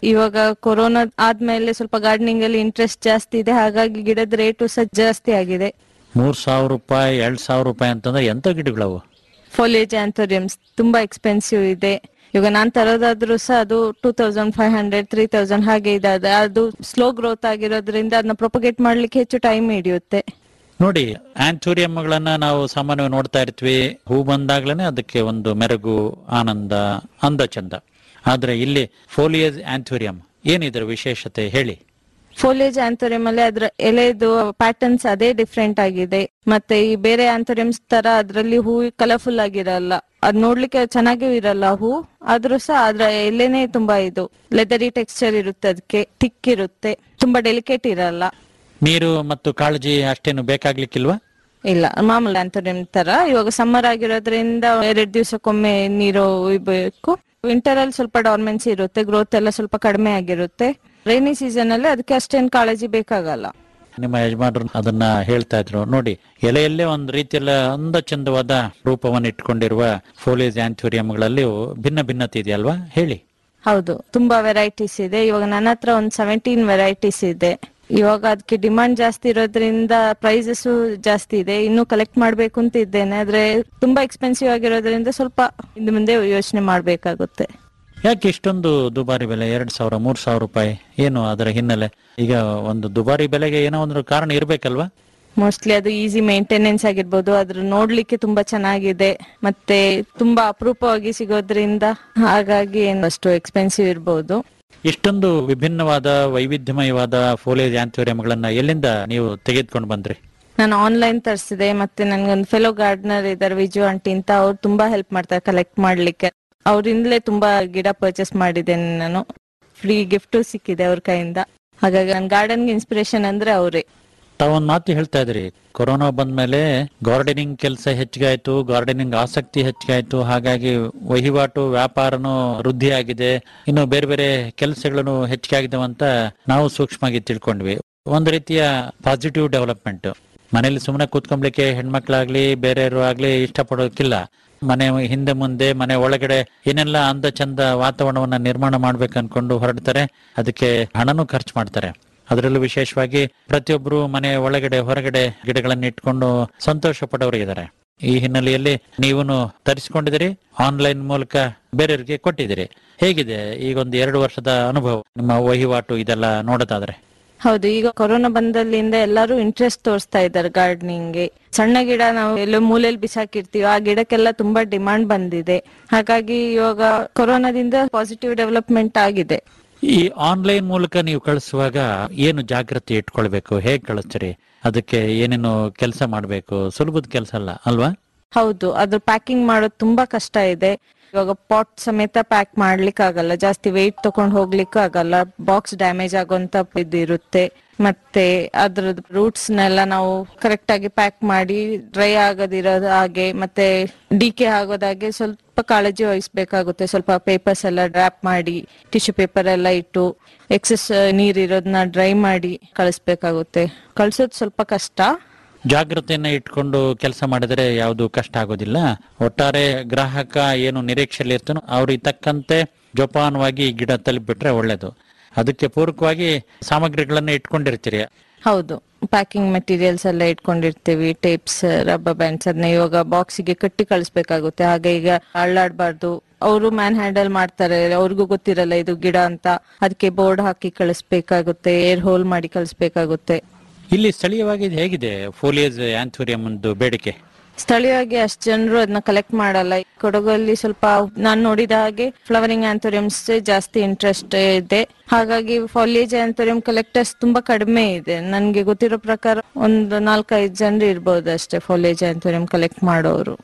ಇವಾಗ ಕೊರೋನಾ ಆದ್ಮೇಲೆ ಸ್ವಲ್ಪ ಗಾರ್ಡನಿಂಗ್ ಅಲ್ಲಿ ಇಂಟ್ರೆಸ್ಟ್ ಜಾಸ್ತಿ ಇದೆ ಹಾಗಾಗಿ ಗಿಡದ ರೇಟು ಸಹ ಜಾಸ್ತಿ ಆಗಿದೆ ಮೂರ್ ಸಾವಿರ ರೂಪಾಯಿ ಎರಡ್ ಸಾವಿರ ರೂಪಾಯಿ ಅಂತಂದ್ರೆ ಎಂತ ಗಿಡಗಳವು ಫೋಲಿಯೇಜ್ ಆಂಥೋರಿಯಮ್ಸ್ ತುಂಬಾ ಎಕ್ಸ್ಪೆನ್ಸಿವ್ ಇದೆ ಇವಾಗ ನಾನ್ ತರೋದಾದ್ರೂ ಸಹ ಅದು two thousand five hundred three thousand ಹಾಗೆ ಇದೆ ಅದು- ಅದು ಸ್ಲೋ ಗ್ರೋತ್ ಆಗಿರೋದ್ರಿಂದ ಅದನ್ನ ಪ್ರೊಪಗೇಟ್ ಮಾಡ್ಲಿಕ್ಕೆ ಹೆಚ್ಚು ಟೈಮ್ ಹಿಡಿಯುತ್ತೆ ನೋಡಿ ಆಂಥೂರಿಯಂಗಳನ್ನ ನಾವು ಸಾಮಾನ್ಯವಾಗಿ ನೋಡ್ತಾ ಇರ್ತೀವಿ ಹೂ ಬಂದಾಗ್ಲೇನೆ ಅದಕ್ಕೆ ಒಂದು ಮೆರುಗು ಆನಂದ ಅಂದ ಚಂದ ಆದ್ರೆ ಇಲ್ಲಿ ಫೋಲಿಯಸ್ ಆಂಥೂರಿಯಂ ಏನಿದ್ರ ವಿಶೇಷತೆ ಹೇಳಿ ಫೋಲಿಯೇಜ್ ಆಂಥೋರಿಯಂ ಅಲ್ಲಿ ಅದ್ರ ಎಲೆದು ಪ್ಯಾಟರ್ನ್ಸ್ ಅದೇ ಡಿಫ್ರೆಂಟ್ ಆಗಿದೆ ಮತ್ತೆ ಈ ಬೇರೆ ಆಂಥೋರಿಯಮ್ಸ್ ತರ ಅದ್ರಲ್ಲಿ ಹೂ ಕಲರ್ಫುಲ್ ಆಗಿರಲ್ಲ ಅದ್ ನೋಡ್ಲಿಕ್ಕೆ ಚೆನ್ನಾಗೂ ಇರಲ್ಲ ಹೂ ಆದ್ರೂ ಸಹ ಅದ್ರ ಎಲೆನೇ ತುಂಬಾ ಇದು ಲೆದರಿ ಟೆಕ್ಸ್ಚರ್ ಇರುತ್ತೆ ಅದಕ್ಕೆ ಥಿಕ್ ಇರುತ್ತೆ ತುಂಬಾ ಡೆಲಿಕೇಟ್ ಇರಲ್ಲ ನೀರು ಮತ್ತು ಕಾಳಜಿ ಅಷ್ಟೇನು ಬೇಕಾಗ್ಲಿಕ್ಕಿಲ್ವಾ ಇಲ್ಲ ಮಾಮೂಲಿ ಆಂಥೋರಿಯಂ ತರ ಇವಾಗ ಸಮ್ಮರ್ ಆಗಿರೋದ್ರಿಂದ ಎರಡ್ ದಿವಸಕ್ಕೊಮ್ಮೆ ನೀರು ಉಯ್ಬೇಕು ವಿಂಟರ್ ಅಲ್ಲಿ ಸ್ವಲ್ಪ ಡಾರ್ಮೆನ್ಸಿ ಇರುತ್ತೆ ಗ್ರೋತ್ ಎಲ್ಲ ಸ್ವಲ್ಪ ಕಡಿಮೆ ಆಗಿರುತ್ತೆ ರೈನಿ ಸೀಸನ್ ಅಲ್ಲಿ ಅದಕ್ಕೆ ಅಷ್ಟೇನ್ ಕಾಳಜಿ ಬೇಕಾಗಲ್ಲ ನಿಮ್ಮ ಯಜಮಾನರು ಅದನ್ನ ಹೇಳ್ತಾ ಇದ್ರು ನೋಡಿ ಎಲೆಯಲ್ಲೇ ಒಂದು ರೀತಿಯಲ್ಲ ಅಂದ ಚಂದವಾದ ರೂಪವನ್ನು ಇಟ್ಕೊಂಡಿರುವ ಫೋಲಿಯಸ್ ಆಂಥೂರಿಯಂಗಳಲ್ಲಿ ಭಿನ್ನ ಭಿನ್ನತೆ ಇದೆಯಲ್ವಾ ಹೇಳಿ ಹೌದು ತುಂಬಾ ವೆರೈಟೀಸ್ ಇದೆ ಇವಾಗ ನನ್ನ ಹತ್ರ ಒಂದ್ ಸೆವೆಂಟೀನ್ ವೆರೈಟೀಸ್ ಇದೆ ಇವಾಗ ಅದಕ್ಕೆ ಡಿಮಾಂಡ್ ಜಾಸ್ತಿ ಇರೋದ್ರಿಂದ ಪ್ರೈಸಸ್ ಜಾಸ್ತಿ ಇದೆ ಇನ್ನು ಕಲೆಕ್ಟ್ ಮಾಡ್ಬೇಕು ಅಂತ ಇದ್ದೇನೆ ಆದ್ರೆ ತುಂಬಾ ಎಕ್ಸ್ಪೆನ್ಸಿವ್ ಆಗಿರೋದ್ರಿಂದ ಸ್ವಲ್ಪ ಇನ್ನು ಮುಂದೆ ಯೋಚನೆ ಮಾಡ್ಬೇಕಾಗುತ್ತೆ ಯಾಕೆ ಇಷ್ಟೊಂದು ದುಬಾರಿ ಬೆಲೆ ಎರಡ್ ಸಾವಿರ ಮೂರ್ ಸಾವಿರ ರೂಪಾಯಿ ಏನು ಅದರ ಹಿನ್ನೆಲೆ ಈಗ ಒಂದು ದುಬಾರಿ ಬೆಲೆಗೆ ಏನೋ ಒಂದು ಕಾರಣ ಇರ್ಬೇಕಲ್ವಾ ಮೋಸ್ಟ್ಲಿ ಅದು ಈಸಿ ಮೇಂಟೆನೆನ್ಸ್ ಆಗಿರ್ಬೋದು ಅದ್ರ ನೋಡ್ಲಿಕ್ಕೆ ತುಂಬಾ ಚೆನ್ನಾಗಿದೆ ಮತ್ತೆ ತುಂಬಾ ಅಪರೂಪವಾಗಿ ಸಿಗೋದ್ರಿಂದ ಹಾಗಾಗಿ ಏನು ಅಷ್ಟು ಎಕ್ಸ್ಪೆನ್ಸಿವ್ ಇರ್ಬೋದು ಇಷ್ಟೊಂದು ವಿಭಿನ್ನವಾದ ವೈವಿಧ್ಯಮಯವಾದ ಫೋಲಿಯಸ್ ಆಂಥೋರಿಯಂಗಳನ್ನ ಎಲ್ಲಿಂದ ನೀವು ತೆಗೆದುಕೊಂಡು ಬಂದ್ರಿ ನಾನು ಆನ್ಲೈನ್ ತರಿಸಿದೆ ಮತ್ತೆ ನನ್ಗೊಂದು ಫೆಲೋ ಗಾರ್ಡನರ್ ಇದ್ದಾರೆ ವಿಜು ಆಂಟಿ ಅಂತ ಅವ್ರು ತುಂಬಾ ಹೆಲ್ಪ್ ಮಾಡ್ತಾರೆ ಕಲೆಕ್ಟ್ ಮಾಡ್ಲಿಕ್ಕೆ ಅವರಿಂದಲೇ ತುಂಬಾ ಗಿಡ ಪರ್ಚೇಸ್ ಮಾಡಿದ್ದೇನೆ ನಾನು ಫ್ರೀ ಗಿಫ್ಟ್ ಸಿಕ್ಕಿದೆ ಅವ್ರ ಕೈಯಿಂದ ಹಾಗಾಗಿ ನನ್ನ ಗಾರ್ಡನ್ಗೆ ಇನ್ಸ್ಪಿರೇಷನ್ ಅಂದ್ರೆ ಅವರೇ ತಾವೊಂದ್ ಮಾತು ಹೇಳ್ತಾ ಇದ್ರಿ ಕೊರೋನಾ ಬಂದ್ಮೇಲೆ ಗಾರ್ಡನಿಂಗ್ ಕೆಲಸ ಹೆಚ್ಚಿಗಾಯ್ತು ಗಾರ್ಡನಿಂಗ್ ಆಸಕ್ತಿ ಹೆಚ್ಚಿಗಾಯ್ತು ಹಾಗಾಗಿ ವಹಿವಾಟು ವ್ಯಾಪಾರನು ವೃದ್ಧಿ ಆಗಿದೆ ಇನ್ನು ಬೇರೆ ಬೇರೆ ಕೆಲಸಗಳನ್ನು ಹೆಚ್ಚಿಗಾಗಿದ್ದಾವೆ ಅಂತ ನಾವು ಸೂಕ್ಷ್ಮವಾಗಿ ತಿಳ್ಕೊಂಡ್ವಿ ಒಂದ್ ರೀತಿಯ ಪಾಸಿಟಿವ್ ಡೆವಲಪ್ಮೆಂಟ್ ಮನೇಲಿ ಸುಮ್ಮನೆ ಕೂತ್ಕೊಂಡ್ಲಿಕ್ಕೆ ಹೆಣ್ಮಕ್ಳಾಗ್ಲಿ ಬೇರೆಯವರು ಆಗ್ಲಿ ಇಷ್ಟಪಡೋಕಿಲ್ಲ ಮನೆ ಹಿಂದೆ ಮುಂದೆ ಮನೆ ಒಳಗಡೆ ಏನೆಲ್ಲ ಅಂದ ಚಂದ ವಾತಾವರಣವನ್ನ ನಿರ್ಮಾಣ ಮಾಡ್ಬೇಕು ಅನ್ಕೊಂಡು ಹೊರಡ್ತಾರೆ ಅದಕ್ಕೆ ಹಣನೂ ಖರ್ಚು ಮಾಡ್ತಾರೆ ಅದರಲ್ಲೂ ವಿಶೇಷವಾಗಿ ಪ್ರತಿಯೊಬ್ಬರು ಮನೆ ಒಳಗಡೆ ಹೊರಗಡೆ ಗಿಡಗಳನ್ನು ಇಟ್ಕೊಂಡು ಸಂತೋಷ ಪಡೋರು ಇದ್ದಾರೆ ಈ ಹಿನ್ನೆಲೆಯಲ್ಲಿ ನೀವು ತರಿಸಿಕೊಂಡಿದ್ದೀರಿ ಆನ್ಲೈನ್ ಮೂಲಕ ಬೇರೆಯವರಿಗೆ ಕೊಟ್ಟಿದ್ದೀರಿ ಹೇಗಿದೆ ಈಗ ಒಂದು ಎರಡು ವರ್ಷದ ಅನುಭವ ನಿಮ್ಮ ವಹಿವಾಟು ಇದೆಲ್ಲ ನೋಡೋದಾದ್ರೆ ಹೌದು ಈಗ ಕೊರೋನಾ ಬಂದಲ್ಲಿಂದ ಎಲ್ಲರೂ ಇಂಟ್ರೆಸ್ಟ್ ತೋರಿಸ್ತಾ ಇದ್ದಾರೆ ಗಾರ್ಡನಿಂಗ್ಗೆ ಸಣ್ಣ ಗಿಡ ನಾವು ಎಲ್ಲೋ ಮೂಲೆಯಲ್ಲಿ ಬಿಸಾಕಿರ್ತೀವಿ ಆ ಗಿಡಕ್ಕೆಲ್ಲ ತುಂಬಾ ಡಿಮಾಂಡ್ ಬಂದಿದೆ ಹಾಗಾಗಿ ಇವಾಗ ಕೊರೋನಾದಿಂದ ಪಾಸಿಟಿವ್ ಡೆವಲಪ್ಮೆಂಟ್ ಆಗಿದೆ ಈ ಆನ್ಲೈನ್ ಮೂಲಕ ನೀವು ಕಳಿಸುವಾಗ ಏನು ಜಾಗೃತಿ ಇಟ್ಕೊಳ್ಬೇಕು ಹೇಗ್ ಕಳಿಸ್ತೀರಿ ಅದಕ್ಕೆ ಏನೇನು ಕೆಲಸ ಮಾಡ್ಬೇಕು ಸುಲಭದ ಕೆಲಸ ಅಲ್ಲ ಅಲ್ವಾ ಹೌದು ಅದು ಪ್ಯಾಕಿಂಗ್ ಮಾಡೋದು ತುಂಬಾ ಕಷ್ಟ ಇದೆ ಇವಾಗ ಪಾಟ್ ಸಮೇತ ಪ್ಯಾಕ್ ಮಾಡ್ಲಿಕ್ಕೆ ಆಗಲ್ಲ ಜಾಸ್ತಿ ವೆಯ್ಟ್ ತಗೊಂಡ್ ಹೋಗ್ಲಿಕ್ಕೂ ಆಗಲ್ಲ ಬಾಕ್ಸ್ ಡ್ಯಾಮೇಜ್ ಆಗೋಂತ ಇದು ಇರುತ್ತೆ ಮತ್ತೆ ಅದ್ರದ್ದು ರೂಟ್ಸ್ ನೆಲ್ಲ ನಾವು ಕರೆಕ್ಟ್ ಆಗಿ ಪ್ಯಾಕ್ ಮಾಡಿ ಡ್ರೈ ಆಗದಿರೋದು ಹಾಗೆ ಮತ್ತೆ ಡಿಕೆ ಆಗೋದಾಗೆ ಸ್ವಲ್ಪ ಕಾಳಜಿ ವಹಿಸ್ಬೇಕಾಗುತ್ತೆ ಸ್ವಲ್ಪ ಪೇಪರ್ಸ್ ಎಲ್ಲ ಡ್ರಾಪ್ ಮಾಡಿ ಟಿಶ್ಯೂ ಪೇಪರ್ ಎಲ್ಲ ಇಟ್ಟು ಎಕ್ಸಸ್ ನೀರ್ ಇರೋದನ್ನ ಡ್ರೈ ಮಾಡಿ ಕಳಿಸ್ಬೇಕಾಗುತ್ತೆ ಕಳ್ಸೋದು ಸ್ವಲ್ಪ ಕಷ್ಟ ಜಾಗೃತಿಯನ್ನ ಇಟ್ಕೊಂಡು ಕೆಲಸ ಮಾಡಿದ್ರೆ ಯಾವುದು ಕಷ್ಟ ಆಗೋದಿಲ್ಲ ಒಟ್ಟಾರೆ ಗ್ರಾಹಕ ಏನು ನಿರೀಕ್ಷೆಯಲ್ಲಿ ಇರ್ತಾನೋ ಅವ್ರಿಗೆ ತಕ್ಕಂತೆ ಜೋಪಾನವಾಗಿ ಗಿಡ ತಲುಪಿಬಿಟ್ರೆ ಒಳ್ಳೇದು ಅದಕ್ಕೆ ಪೂರಕವಾಗಿ ಸಾಮಗ್ರಿಗಳನ್ನ ಇಟ್ಕೊಂಡಿರ್ತೀರಿ ಹೌದು ಪ್ಯಾಕಿಂಗ್ ಮೆಟೀರಿಯಲ್ಸ್ ಎಲ್ಲ ಇಟ್ಕೊಂಡಿರ್ತೀವಿ ಟೇಪ್ಸ್ ರಬ್ಬರ್ ಬ್ಯಾಂಡ್ಸ್ ಅದನ್ನ ಇವಾಗ ಬಾಕ್ಸಿಗೆ ಕಟ್ಟಿ ಕಳಿಸ್ಬೇಕಾಗುತ್ತೆ ಹಾಗೆ ಈಗ ಅಳ್ಳಾಡ್ಬಾರ್ದು ಅವರು ಮ್ಯಾನ್ ಹ್ಯಾಂಡಲ್ ಮಾಡ್ತಾರೆ ಅವ್ರಿಗೂ ಗೊತ್ತಿರಲ್ಲ ಇದು ಗಿಡ ಅಂತ ಅದಕ್ಕೆ ಬೋರ್ಡ್ ಹಾಕಿ ಕಳಿಸ್ಬೇಕಾಗುತ್ತೆ ಏರ್ ಹೋಲ್ ಮಾಡಿ ಕಳಿಸ್ಬೇಕಾಗುತ್ತೆ ಇಲ್ಲಿ ಸ್ಥಳೀಯವಾಗಿ ಇದು ಹೇಗಿದೆ ಫೋಲಿಯಸ್ ಆಂಥೋರಿಯಂ ಒಂದು ಬೇಡಿಕೆ ಸ್ಥಳೀಯವಾಗಿ ಅಷ್ಟು ಜನರು ಅದನ್ನ ಕಲೆಕ್ಟ್ ಮಾಡಲ್ಲ ಕೊಡಗಲ್ಲಿ ಸ್ವಲ್ಪ ನಾನ್ ನೋಡಿದ ಹಾಗೆ ಫ್ಲವರಿಂಗ್ ಆಂಥೋರಿಯಮ್ಸ್ ಜಾಸ್ತಿ ಇಂಟ್ರೆಸ್ಟ್ ಇದೆ ಹಾಗಾಗಿ ಫಾಲಿಯೇಜ್ ಆಂಥೋರಿಯಂ ಕಲೆಕ್ಟರ್ಸ್ ತುಂಬಾ ಕಡಿಮೆ ಇದೆ ನನ್ಗೆ ಗೊತ್ತಿರೋ ಪ್ರಕಾರ ಒಂದು ನಾಲ್ಕೈದು ಜನರು ಇರ್ಬೋದು ಅಷ್ಟೇ ಫಾಲಿಯೇಜ್ ಆಂಥೋರಿಯಂ ಕಲೆಕ್ಟ್ ಮಾಡೋರು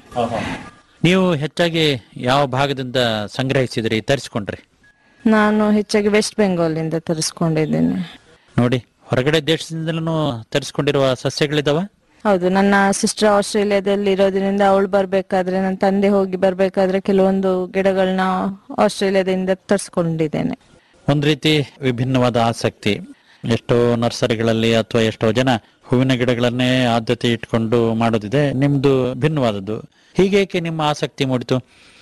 ನೀವು ಹೆಚ್ಚಾಗಿ ಯಾವ ಭಾಗದಿಂದ ಸಂಗ್ರಹಿಸಿದ್ರಿ ತರಿಸ್ಕೊಂಡ್ರಿ ನಾನು ಹೆಚ್ಚಾಗಿ ವೆಸ್ಟ್ ಬೆಂಗಾಲ್ ಇಂದ ತರಿಸ್ಕೊಂಡಿದ್ದೇನೆ ನೋಡಿ ಹೊರಗಡೆ ದೇಶದಿಂದಲೂ ತರಿಸ್ಕೊಂಡಿರುವ ಸಸ್ಯಗಳಿದಾವ ಹೌದು ನನ್ನ ಸಿಸ್ಟರ್ ಆಸ್ಟ್ರೇಲಿಯಾದಲ್ಲಿ ಇರೋದ್ರಿಂದ ಅವಳು ಬರ್ಬೇಕಾದ್ರೆ ನನ್ನ ತಂದೆ ಹೋಗಿ ಬರ್ಬೇಕಾದ್ರೆ ಕೆಲವೊಂದು ಗಿಡಗಳನ್ನ ಆಸ್ಟ್ರೇಲಿಯಾದಿಂದ ತರಿಸ್ಕೊಂಡಿದ್ದೇನೆ ಒಂದ್ ರೀತಿ ವಿಭಿನ್ನವಾದ ಆಸಕ್ತಿ ಎಷ್ಟೋ ನರ್ಸರಿಗಳಲ್ಲಿ ಅಥವಾ ಎಷ್ಟೋ ಜನ ಹೂವಿನ ಗಿಡಗಳನ್ನೇ ಆದ್ಯತೆ ಇಟ್ಕೊಂಡು ಮಾಡೋದಿದೆ ನಿಮ್ದು ಭಿನ್ನವಾದದ್ದು ಹೀಗೇಕೆ ನಿಮ್ಮ ಆಸಕ್ತಿ ಮೂಡಿತು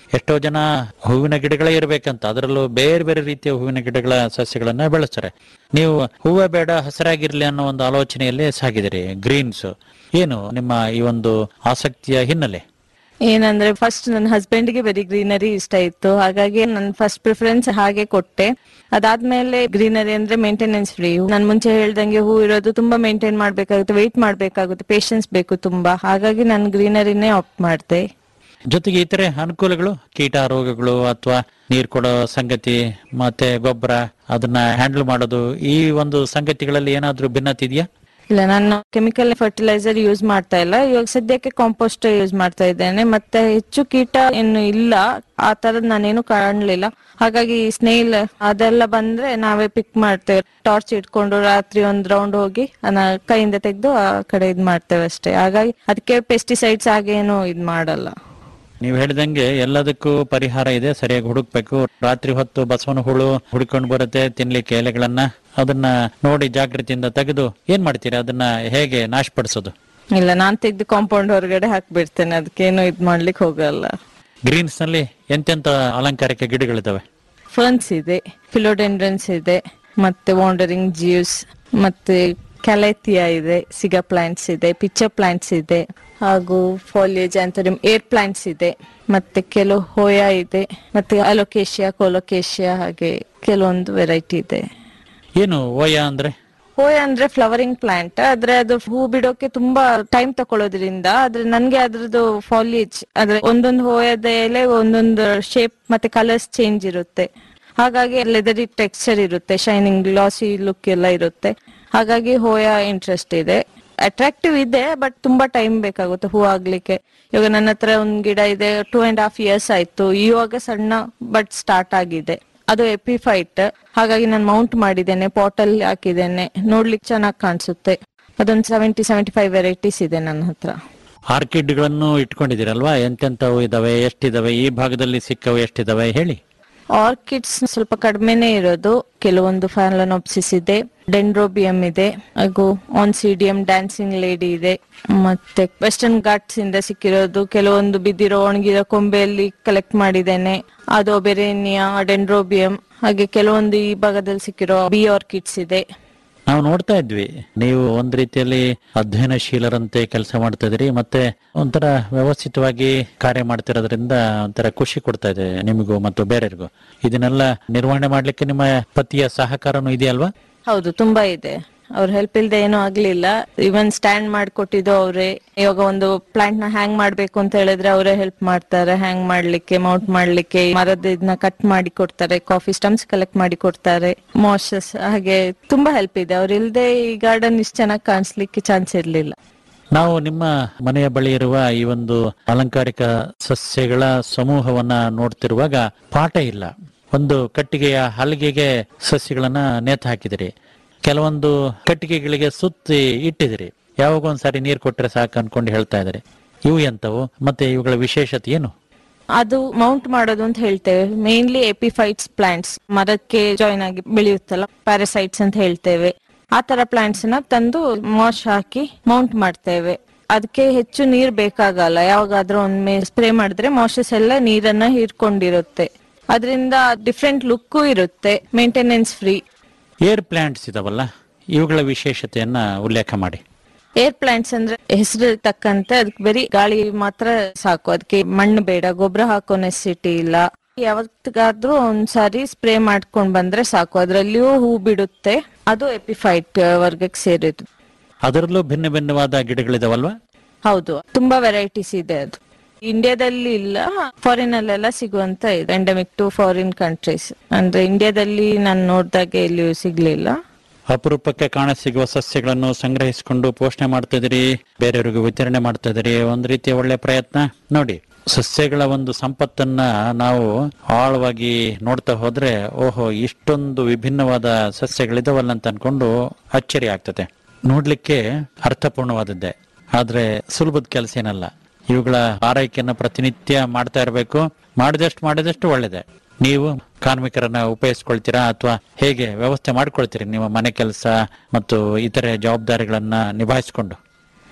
ಎಷ್ಟೋ ಜನ ಹೂವಿನ ಗಿಡಗಳೇ ಇರಬೇಕಂತ ಅದರಲ್ಲೂ ಬೇರೆ ಬೇರೆ ರೀತಿಯ ಹೂವಿನ ಗಿಡಗಳ ಸಸ್ಯಗಳನ್ನ ಬೆಳೆಸ್ತಾರೆ ನೀವು ಹೂವ ಬೇಡ ಹಸಿರಾಗಿರ್ಲಿ ಅನ್ನೋ ಒಂದು ಆಲೋಚನೆಯಲ್ಲೇ ಸಾಗಿದಿರಿ ಗ್ರೀನ್ಸ್ ಏನು ನಿಮ್ಮ ಈ ಒಂದು ಆಸಕ್ತಿಯ ಹಿನ್ನೆಲೆ ಏನಂದ್ರೆ ಫಸ್ಟ್ ನನ್ನ ಹಸ್ಬೆಂಡ್ ಗೆ ಬರೀ ಗ್ರೀನರಿ ಇಷ್ಟ ಇತ್ತು ಹಾಗಾಗಿ ನನ್ ಫಸ್ಟ್ ಪ್ರಿಫರೆನ್ಸ್ ಹಾಗೆ ಕೊಟ್ಟೆ ಅದಾದ್ಮೇಲೆ ಗ್ರೀನರಿ ಅಂದ್ರೆ ಮೇಂಟೆನೆನ್ಸ್ ಫ್ರೀ ನಾನ್ ಮುಂಚೆ ಹೇಳ್ದಂಗೆ ಹೂ ಇರೋದು ತುಂಬಾ ಮೇಂಟೈನ್ ಮಾಡ್ಬೇಕಾಗುತ್ತೆ ವೆಯ್ಟ್ ಮಾಡ್ಬೇಕಾಗುತ್ತೆ ಪೇಶನ್ಸ್ ಬೇಕು ತುಂಬಾ ಹಾಗಾಗಿ ನಾನು ಗ್ರೀನರಿನೇ ಆಪ್ಟ್ ಮಾಡ್ದೆ ಜೊತೆಗೆ ಇತರೆ ಅನುಕೂಲಗಳು ಕೀಟ ರೋಗಗಳು ಅಥವಾ ನೀರ್ ಕೊಡೋ ಸಂಗತಿ ಮತ್ತೆ ಗೊಬ್ಬರ ಅದನ್ನ ಹ್ಯಾಂಡಲ್ ಮಾಡೋದು ಈ ಒಂದು ಸಂಗತಿಗಳಲ್ಲಿ ಏನಾದ್ರೂ ಭಿನ್ನತೆ ಇದೆಯಾ ಇಲ್ಲ ನಾನು ಕೆಮಿಕಲ್ ಫರ್ಟಿಲೈಸರ್ ಯೂಸ್ ಮಾಡ್ತಾ ಇಲ್ಲ ಇವಾಗ ಸದ್ಯಕ್ಕೆ ಕಾಂಪೋಸ್ಟ್ ಯೂಸ್ ಮಾಡ್ತಾ ಇದ್ದೇನೆ ಮತ್ತೆ ಹೆಚ್ಚು ಕೀಟ ಏನು ಇಲ್ಲ ಆ ತರದ್ ನಾನೇನು ಕಾಣ್ಲಿಲ್ಲ ಹಾಗಾಗಿ ಸ್ನೇಲ್ ಅದೆಲ್ಲ ಬಂದ್ರೆ ನಾವೇ ಪಿಕ್ ಮಾಡ್ತೇವೆ ಟಾರ್ಚ್ ಇಟ್ಕೊಂಡು ರಾತ್ರಿ ಒಂದ್ ರೌಂಡ್ ಹೋಗಿ ಅದನ್ನ ಕೈಯಿಂದ ತೆಗೆದು ಆ ಕಡೆ ಇದ್ ಮಾಡ್ತೇವೆ ಅಷ್ಟೇ ಹಾಗಾಗಿ ಅದಕ್ಕೆ ಪೆಸ್ಟಿಸೈಡ್ಸ್ ಹಾಗೇನು ಇದ್ ಮಾಡಲ್ಲ ನೀವು ಹೇಳಿದಂಗೆ ಎಲ್ಲದಕ್ಕೂ ಪರಿಹಾರ ಇದೆ ಸರಿಯಾಗಿ ಹುಡುಕ್ಬೇಕು ರಾತ್ರಿ ಹೊತ್ತು ಬಸವನ ಹುಳು ಹುಡ್ಕೊಂಡು ಬರುತ್ತೆ ತಿನ್ಲಿಕ್ಕೆ ಎಲೆಗಳನ್ನ ಅದನ್ನ ನೋಡಿ ಜಾಗೃತಿಯಿಂದ ತೆಗೆದು ಏನ್ ಮಾಡ್ತೀರಿ ಅದನ್ನ ಹೇಗೆ ನಾಶಪಡಿಸೋದು ಇಲ್ಲ ನಾನ್ ತೆಗ್ದು ಕಾಂಪೌಂಡ್ ಹೊರಗಡೆ ಹಾಕ್ಬಿಡ್ತೇನೆ ಅದಕ್ಕೇನು ಇದ್ ಮಾಡ್ಲಿಕ್ಕೆ ಹೋಗಲ್ಲ ಗ್ರೀನ್ಸ್ ನಲ್ಲಿ ಎಂತೆಂತ ಅಲಂಕಾರಿಕ ಗಿಡಗಳಿದಾವೆ ಫರ್ನ್ಸ್ ಇದೆ ಫಿಲೋಡೆಂಡ್ರನ್ಸ್ ಇದೆ ಮತ್ತೆ ವಾಂಡರಿಂಗ್ ಜ್ಯೂಸ್ ಮತ್ತೆ ಕ್ಯಾಲೆಥಿಯಾ ಇದೆ ಸಿಗಾ ಪ್ಲಾಂಟ್ಸ್ ಇದೆ ಪಿಚ್ಚರ್ ಪ್ಲಾಂಟ್ಸ್ ಇದೆ ಹಾಗೂ ಫಾಲಿಯೇಜ್ ಆಂಥೋರಿಯಂ ಏರ್ ಪ್ಲಾಂಟ್ಸ್ ಇದೆ ಮತ್ತೆ ಕೆಲವು ಹೋಯಾ ಇದೆ ಮತ್ತೆ ಅಲೋಕೇಶಿಯಾ ಕೋಲೋಕೇಶಿಯಾ ಹಾಗೆ ಕೆಲವೊಂದು ವೆರೈಟಿ ಇದೆ ಏನು ಓಯ ಅಂದ್ರೆ ಹೋಯ ಅಂದ್ರೆ ಫ್ಲವರಿಂಗ್ ಪ್ಲಾಂಟ್ ಆದ್ರೆ ಅದು ಹೂ ಬಿಡೋಕೆ ತುಂಬಾ ಟೈಮ್ ತಕೊಳ್ಳೋದ್ರಿಂದ ಆದ್ರೆ ನನ್ಗೆ ಅದ್ರದ್ದು ಫಾಲಿಯೇಜ್ ಆದ್ರೆ ಒಂದೊಂದು ಹೋಯದ ಎಲೆ ಒಂದೊಂದು ಶೇಪ್ ಮತ್ತೆ ಕಲರ್ಸ್ ಚೇಂಜ್ ಇರುತ್ತೆ ಹಾಗಾಗಿ ಲೆದರಿ ಟೆಕ್ಸ್ಚರ್ ಇರುತ್ತೆ ಶೈನಿಂಗ್ ಗ್ಲಾಸಿ ಲುಕ್ ಎಲ್ಲ ಇರುತ್ತೆ ಹಾಗಾಗಿ ಹೋಯ ಇಂಟ್ರೆಸ್ಟ್ ಇದೆ ಅಟ್ರಾಕ್ಟಿವ್ ಇದೆ ಬಟ್ ತುಂಬಾ ಟೈಮ್ ಬೇಕಾಗುತ್ತೆ ಹೂ ಆಗ್ಲಿಕ್ಕೆ ಇವಾಗ ನನ್ನ ಹತ್ರ ಒಂದ್ ಗಿಡ ಇದೆ ಟೂ ಅಂಡ್ ಹಾಫ್ ಇಯರ್ಸ್ ಆಯ್ತು ಇವಾಗ ಸಣ್ಣ ಬಟ್ ಸ್ಟಾರ್ಟ್ ಆಗಿದೆ ಅದು ಎಪಿಫೈಟ್ ಹಾಗಾಗಿ ನಾನು ಮೌಂಟ್ ಮಾಡಿದ್ದೇನೆ ಪಾಟ್ ಅಲ್ಲಿ ಹಾಕಿದ್ದೇನೆ ನೋಡ್ಲಿಕ್ಕೆ ಚೆನ್ನಾಗಿ ಕಾಣಿಸುತ್ತೆ ಅದೊಂದು ಸೆವೆಂಟಿ ಸೆವೆಂಟಿ ಫೈವ್ ವೆರೈಟೀಸ್ ಇದೆ ನನ್ನ ಹತ್ರ ಆರ್ಕಿಡ್ಗಳನ್ನು ಇಟ್ಕೊಂಡಿದ್ದೀರಲ್ವಾ ಎಂತೆಂತವು ಇದಾವೆ ಎಷ್ಟಿದಾವೆ ಈ ಭಾಗದಲ್ಲಿ ಸಿಕ್ಕವು ಎಷ್ಟಿದಾವೆ ಹೇಳಿ ಆರ್ಕಿಡ್ಸ್ ಸ್ವಲ್ಪ ಕಡಿಮೆನೆ ಇರೋದು ಕೆಲವೊಂದು ಫ್ಯಾಲನೋಪ್ಸಿಸ್ ಇದೆ ಡೆಂಡ್ರೋಬಿಯಂ ಇದೆ ಹಾಗೂ ಆನ್ಸಿಡಿಯಂ ಡ್ಯಾನ್ಸಿಂಗ್ ಲೇಡಿ ಇದೆ ಮತ್ತೆ ವೆಸ್ಟರ್ನ್ ಘಾಟ್ಸ್ ಇಂದ ಸಿಕ್ಕಿರೋದು ಕೆಲವೊಂದು ಬಿದ್ದಿರೋ ಒಣಗಿರೋ ಕೊಂಬೆಯಲ್ಲಿ ಕಲೆಕ್ಟ್ ಮಾಡಿದ್ದೇನೆ ಅದು ಬೆರೇನಿಯಾ ಡೆಂಡ್ರೋಬಿಯಂ ಹಾಗೆ ಕೆಲವೊಂದು ಈ ಭಾಗದಲ್ಲಿ ಸಿಕ್ಕಿರೋ ಬಿ ಆರ್ಕಿಡ್ಸ್ ಇದೆ ನಾವು ನೋಡ್ತಾ ಇದ್ವಿ ನೀವು ಒಂದ್ ರೀತಿಯಲ್ಲಿ ಅಧ್ಯಯನಶೀಲರಂತೆ ಕೆಲಸ ಮಾಡ್ತಾ ಇದ್ರಿ ಮತ್ತೆ ಒಂಥರ ವ್ಯವಸ್ಥಿತವಾಗಿ ಕಾರ್ಯ ಮಾಡ್ತಿರೋದ್ರಿಂದ ಒಂಥರ ಖುಷಿ ಕೊಡ್ತಾ ಇದೆ ನಿಮಗೂ ಮತ್ತು ಬೇರೆಯವ್ರಿಗೂ ಇದನ್ನೆಲ್ಲ ನಿರ್ವಹಣೆ ಮಾಡ್ಲಿಕ್ಕೆ ನಿಮ್ಮ ಪತಿಯ ಸಹಕಾರನೂ ಇದೆಯಲ್ವಾ ಹೌದು ತುಂಬಾ ಇದೆ ಅವ್ರ ಹೆಲ್ಪ್ ಇಲ್ದೆ ಏನೂ ಆಗ್ಲಿಲ್ಲ ಇವನ್ ಸ್ಟ್ಯಾಂಡ್ ಮಾಡ್ಕೊಟ್ಟಿದ್ದು ಅವರೇ ಇವಾಗ ಒಂದು ಪ್ಲಾಂಟ್ ನ ಹ್ಯಾಂಗ್ ಮಾಡ್ಬೇಕು ಅಂತ ಹೇಳಿದ್ರೆ ಅವರೇ ಹೆಲ್ಪ್ ಮಾಡ್ತಾರೆ ಹ್ಯಾಂಗ್ ಮಾಡ್ಲಿಕ್ಕೆ ಮೌಂಟ್ ಮಾಡ್ಲಿಕ್ಕೆ ಮರದ ಇದನ್ನ ಕಟ್ ಮಾಡಿ ಕೊಡ್ತಾರೆ ಕಾಫಿ ಸ್ಟಮ್ಸ್ ಕಲೆಕ್ಟ್ ಮಾಡಿ ಕೊಡ್ತಾರೆ ಮಾಶಸ್ ಹಾಗೆ ತುಂಬಾ ಹೆಲ್ಪ್ ಇದೆ ಅವ್ರ ಇಲ್ದೆ ಈ ಗಾರ್ಡನ್ ಇಷ್ಟು ಚೆನ್ನಾಗಿ ಕಾಣಿಸ್ಲಿಕ್ಕೆ ಚಾನ್ಸ್ ಇರ್ಲಿಲ್ಲ ನಾವು ನಿಮ್ಮ ಮನೆಯ ಬಳಿ ಇರುವ ಈ ಒಂದು ಅಲಂಕಾರಿಕ ಸಸ್ಯಗಳ ಸಮೂಹವನ್ನ ನೋಡ್ತಿರುವಾಗ ಪಾಠ ಇಲ್ಲ ಒಂದು ಕಟ್ಟಿಗೆಯ ಹಲಗೆಗೆ ಸಸ್ಯಗಳನ್ನ ನೇತು ಹಾಕಿದಿರಿ ಕೆಲವೊಂದು ಕಟ್ಟಿಗೆಗಳಿಗೆ ಸುತ್ತಿ ಇಟ್ಟಿದಿರಿ ಯಾವಾಗ ಒಂದ್ಸಾರಿ ನೀರ್ ಕೊಟ್ರೆ ಸಾಕು ಅನ್ಕೊಂಡು ಹೇಳ್ತಾ ಇದ್ದಾರೆ ಇವು ಎಂತವು ಮತ್ತೆ ಇವುಗಳ ವಿಶೇಷತೆ ಏನು ಅದು ಮೌಂಟ್ ಮಾಡೋದು ಅಂತ ಹೇಳ್ತೇವೆ ಮೇನ್ಲಿ ಎಪಿಫೈಟ್ಸ್ ಪ್ಲಾಂಟ್ಸ್ ಮರಕ್ಕೆ ಜಾಯಿನ್ ಆಗಿ ಬೆಳೆಯುತ್ತಲ್ಲ ಪ್ಯಾರಸೈಟ್ಸ್ ಅಂತ ಹೇಳ್ತೇವೆ ಆ ತರ ಪ್ಲಾಂಟ್ಸ್ ನ ತಂದು ಮಾಶ್ ಹಾಕಿ ಮೌಂಟ್ ಮಾಡ್ತೇವೆ ಅದಕ್ಕೆ ಹೆಚ್ಚು ನೀರ್ ಬೇಕಾಗಲ್ಲ ಯಾವಾಗಾದ್ರೂ ಒಮ್ಮೆ ಸ್ಪ್ರೇ ಮಾಡಿದ್ರೆ ಮಾಶಸ್ ಎಲ್ಲ ನೀರನ್ನ ಹೀರ್ಕೊಂಡಿರುತ್ತೆ ಅದರಿಂದ ಡಿಫ್ರೆಂಟ್ ಲುಕ್ಕು ಇರುತ್ತೆ ಮೇಂಟೆನೆನ್ಸ್ ಫ್ರೀ ಏರ್ ಪ್ಲಾಂಟ್ಸ್ ಇದಾವಲ್ಲ ಇವುಗಳ ವಿಶೇಷತೆಯನ್ನ ಉಲ್ಲೇಖ ಮಾಡಿ ಏರ್ ಪ್ಲಾಂಟ್ಸ್ ಅಂದ್ರೆ ಹೆಸರು ತಕ್ಕಂತೆ ಅದಕ್ಕೆ ಬರೀ ಗಾಳಿ ಮಾತ್ರ ಸಾಕು ಅದಕ್ಕೆ ಮಣ್ಣು ಬೇಡ ಗೊಬ್ಬರ ಹಾಕೋ ನೆಸಿಟಿ ಇಲ್ಲ ಯಾವತ್ತಿಗಾದ್ರೂ ಒಂದ್ಸಾರಿ ಸ್ಪ್ರೇ ಮಾಡ್ಕೊಂಡ್ ಬಂದ್ರೆ ಸಾಕು ಅದ್ರಲ್ಲಿಯೂ ಹೂ ಬಿಡುತ್ತೆ ಅದು ಎಪಿಫೈಟ್ ವರ್ಗಕ್ಕೆ ಸೇರಿದ್ದು ಅದರಲ್ಲೂ ಭಿನ್ನ ಭಿನ್ನವಾದ ಗಿಡಗಳಿದಾವಲ್ವಾ ಹೌದು ತುಂಬಾ ವೆರೈಟೀಸ್ ಇದೆ ಅದು ಇಂಡಿಯಾದಲ್ಲಿ ಇಲ್ಲ ಫಾರಿನ್ ಅಲ್ಲೆಲ್ಲ ಸಿಗುವಂತ ಇದೆ ಎಂಡಮಿಕ್ ಟು ಫಾರಿನ್ ಕಂಟ್ರೀಸ್ ಅಂದ್ರೆ ಇಂಡಿಯಾದಲ್ಲಿ ನಾನು ನೋಡ್ದಾಗೆ ಎಲ್ಲಿಯೂ ಸಿಗ್ಲಿಲ್ಲ ಅಪರೂಪಕ್ಕೆ ಕಾಣಸಿಗುವ ಸಸ್ಯಗಳನ್ನು ಸಂಗ್ರಹಿಸಿಕೊಂಡು ಪೋಷಣೆ ಮಾಡ್ತಾ ಇದೀರಿ ಬೇರೆಯವರಿಗೂ ವಿತರಣೆ ಮಾಡ್ತಾ ಇದೀರಿ ಒಂದ್ ರೀತಿಯ ಒಳ್ಳೆ ಪ್ರಯತ್ನ ನೋಡಿ ಸಸ್ಯಗಳ ಒಂದು ಸಂಪತ್ತನ್ನ ನಾವು ಆಳವಾಗಿ ನೋಡ್ತಾ ಹೋದ್ರೆ ಓಹೋ ಇಷ್ಟೊಂದು ವಿಭಿನ್ನವಾದ ಸಸ್ಯಗಳಿದಾವಲ್ಲ ಅಂತ ಅನ್ಕೊಂಡು ಅಚ್ಚರಿ ಆಗ್ತದೆ ನೋಡ್ಲಿಕ್ಕೆ ಅರ್ಥಪೂರ್ಣವಾದದ್ದೇ ಆದ್ರೆ ಸುಲಭದ ಕೆಲಸ ಏನಲ್ಲ ಇವುಗಳ ಆರೈಕೆಯನ್ನ ಪ್ರತಿನಿತ್ಯ ಮಾಡ್ತಾ ಇರಬೇಕು ಮಾಡಿದಷ್ಟು ಮಾಡಿದಷ್ಟು ಒಳ್ಳೇದೆ ನೀವು ಕಾರ್ಮಿಕರನ್ನ ಉಪಯೋಗಿಸ್ಕೊಳ್ತೀರಾ ಅಥವಾ ಹೇಗೆ ವ್ಯವಸ್ಥೆ ಮಾಡ್ಕೊಳ್ತೀರಿ ನಿಮ್ಮ ಮನೆ ಕೆಲಸ ಮತ್ತು ಇತರೆ ಜವಾಬ್ದಾರಿಗಳನ್ನ ನಿಭಾಯಿಸಿಕೊಂಡು